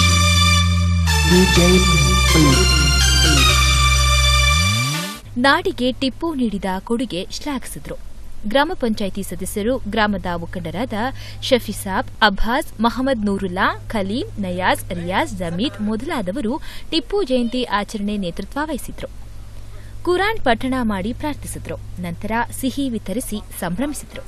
ನಾಡಿಗೆ ಟಿಪ್ಪು ನೀಡಿದ ಕೊಡುಗೆ ಶ್ಲಾಘಿಸಿದರು ಗ್ರಾಮ ಪಂಚಾಯಿತಿ ಸದಸ್ಯರು ಗ್ರಾಮದ ಮುಖಂಡರಾದ ಶಫಿಸಾಬ್ ಅಬ್ಬಾಸ್ ಮಹಮ್ಮದ್ ನೂರುಲ್ಲಾ ಖಲೀಂ ನಯಾಜ್ ರಿಯಾಜ್ ಜಮೀದ್ ಮೊದಲಾದವರು ಟಿಪ್ಪು ಜಯಂತಿ ಆಚರಣೆ ನೇತೃತ್ವ ವಹಿಸಿದ್ರು ಕುರಾನ್ ಪಠಣ ಮಾಡಿ ಪ್ರಾರ್ಥಿಸಿದ್ರು ನಂತರ ಸಿಹಿ ವಿತರಿಸಿ ಸಂಭ್ರಮಿಸಿದ್ರು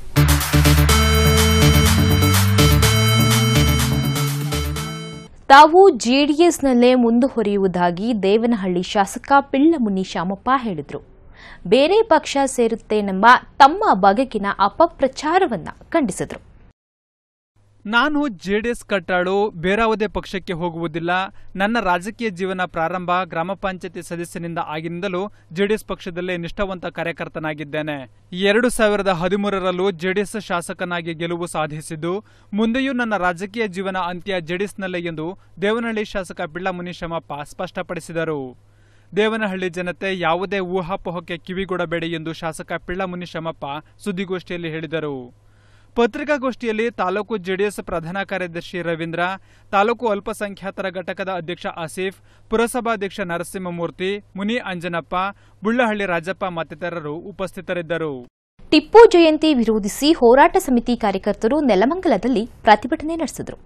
ತಾವು ಜೆಡಿಎಸ್ನಲ್ಲೇ ಮುಂದುವರಿಯುವುದಾಗಿ ದೇವನಹಳ್ಳಿ ಶಾಸಕ ಪಿಳ್ಳಮುನಿ ಶಾಮಪ್ಪ ಹೇಳಿದರು ಬೇರೆ ಪಕ್ಷ ಸೇರುತ್ತೇನೆಂಬ ತಮ್ಮ ಬಗೆಗಿನ ಅಪಪ್ರಚಾರವನ್ನ ಖಂಡಿಸಿದರು ನಾನು ಜೆಡಿಎಸ್ ಕಟ್ಟಾಳು ಬೇರಾವುದೇ ಪಕ್ಷಕ್ಕೆ ಹೋಗುವುದಿಲ್ಲ ನನ್ನ ರಾಜಕೀಯ ಜೀವನ ಪ್ರಾರಂಭ ಗ್ರಾಮ ಪಂಚಾಯತಿ ಸದಸ್ಯನಿಂದ ಆಗಿನಿಂದಲೂ ಜೆಡಿಎಸ್ ಪಕ್ಷದಲ್ಲೇ ನಿಷ್ಠಾವಂತ ಕಾರ್ಯಕರ್ತನಾಗಿದ್ದೇನೆ ಎರಡು ಸಾವಿರದ ಹದಿಮೂರರಲ್ಲೂ ಜೆಡಿಎಸ್ ಶಾಸಕನಾಗಿ ಗೆಲುವು ಸಾಧಿಸಿದ್ದು ಮುಂದೆಯೂ ನನ್ನ ರಾಜಕೀಯ ಜೀವನ ಅಂತ್ಯ ಜೆಡಿಎಸ್ನಲ್ಲೇ ಎಂದು ದೇವನಹಳ್ಳಿ ಶಾಸಕ ಪಿಳ್ಳ ಮುನಿಶಮಪ್ಪ ಸ್ಪಷ್ಟಪಡಿಸಿದರು ದೇವನಹಳ್ಳಿ ಜನತೆ ಯಾವುದೇ ಊಹಾಪೋಹಕ್ಕೆ ಕಿವಿಗೊಡಬೇಡಿ ಎಂದು ಶಾಸಕ ಪಿಳ್ಳ ಮುನಿಶಮಪ್ಪ ಸುದ್ದಿಗೋಷ್ಠಿಯಲ್ಲಿ ಹೇಳಿದರು ಪತ್ರಿಕಾಗೋಷ್ಠಿಯಲ್ಲಿ ತಾಲೂಕು ಜೆಡಿಎಸ್ ಪ್ರಧಾನ ಕಾರ್ಯದರ್ಶಿ ರವೀಂದ್ರ ತಾಲೂಕು ಅಲ್ಪಸಂಖ್ಯಾತರ ಘಟಕದ ಅಧ್ಯಕ್ಷ ಆಸೀಫ್ ಪುರಸಭಾಧ್ಯಕ್ಷ ನರಸಿಂಹಮೂರ್ತಿ ಮುನಿ ಅಂಜನಪ್ಪ ಬುಳ್ಳಹಳ್ಳಿ ರಾಜಪ್ಪ ಮತ್ತಿತರರು ಉಪಸ್ಥಿತರಿದ್ದರು ಟಿಪ್ಪು ಜಯಂತಿ ವಿರೋಧಿಸಿ ಹೋರಾಟ ಸಮಿತಿ ಕಾರ್ಯಕರ್ತರು ನೆಲಮಂಗಲದಲ್ಲಿ ಪ್ರತಿಭಟನೆ ನಡೆಸಿದರು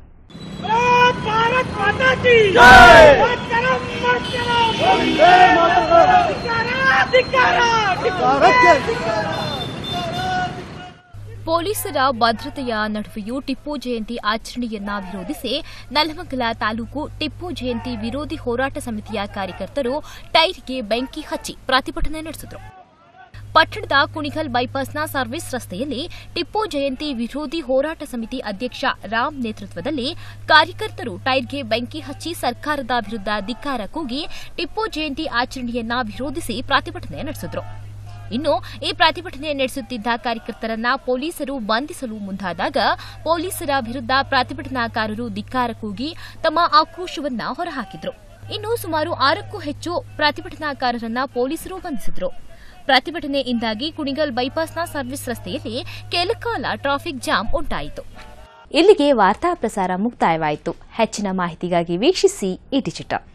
ಪೊಲೀಸರ ಭದ್ರತೆಯ ನಡುವೆಯೂ ಟಿಪ್ಪು ಜಯಂತಿ ಆಚರಣೆಯನ್ನ ವಿರೋಧಿಸಿ ನೆಲಮಂಗಲ ತಾಲೂಕು ಟಿಪ್ಪು ಜಯಂತಿ ವಿರೋಧಿ ಹೋರಾಟ ಸಮಿತಿಯ ಕಾರ್ಯಕರ್ತರು ಟೈರ್ಗೆ ಬೆಂಕಿ ಹಚ್ಚಿ ಪ್ರತಿಭಟನೆ ನಡೆಸಿದರು ಪಟ್ಟಣದ ಕುಣಿಗಲ್ ಬೈಪಾಸ್ನ ಸರ್ವಿಸ್ ರಸ್ತೆಯಲ್ಲಿ ಟಿಪ್ಪು ಜಯಂತಿ ವಿರೋಧಿ ಹೋರಾಟ ಸಮಿತಿ ಅಧ್ಯಕ್ಷ ರಾಮ್ ನೇತೃತ್ವದಲ್ಲಿ ಕಾರ್ಯಕರ್ತರು ಟೈರ್ಗೆ ಬೆಂಕಿ ಹಚ್ಚಿ ಸರ್ಕಾರದ ವಿರುದ್ಧ ಧಿಕ್ಕಾರ ಕೂಗಿ ಟಿಪ್ಪು ಜಯಂತಿ ಆಚರಣೆಯನ್ನ ವಿರೋಧಿಸಿ ಪ್ರತಿಭಟನೆ ನಡೆಸಿದರು ಇನ್ನು ಈ ಪ್ರತಿಭಟನೆ ನಡೆಸುತ್ತಿದ್ದ ಕಾರ್ಯಕರ್ತರನ್ನ ಪೊಲೀಸರು ಬಂಧಿಸಲು ಮುಂದಾದಾಗ ಪೊಲೀಸರ ವಿರುದ್ಧ ಪ್ರತಿಭಟನಾಕಾರರು ಧಿಕ್ಕಾರ ಕೂಗಿ ತಮ್ಮ ಆಕ್ರೋಶವನ್ನ ಹೊರಹಾಕಿದ್ರು ಇನ್ನು ಸುಮಾರು ಆರಕ್ಕೂ ಹೆಚ್ಚು ಪ್ರತಿಭಟನಾಕಾರರನ್ನ ಪೊಲೀಸರು ಬಂಧಿಸಿದ್ರು ಪ್ರತಿಭಟನೆಯಿಂದಾಗಿ ಕುಣಿಗಲ್ ಬೈಪಾಸ್ನ ಸರ್ವಿಸ್ ರಸ್ತೆಯಲ್ಲಿ ಕೆಲಕಾಲ ಟ್ರಾಫಿಕ್ ಜಾಮ್ ಉಂಟಾಯಿತು ಇಲ್ಲಿಗೆ ವಾರ್ತಾ ಪ್ರಸಾರ ಮುಕ್ತಾಯವಾಯಿತು ಹೆಚ್ಚಿನ ಮಾಹಿತಿಗಾಗಿ ವೀಕ್ಷಿಸಿ ಈ ಡಿಜಿಟಲ್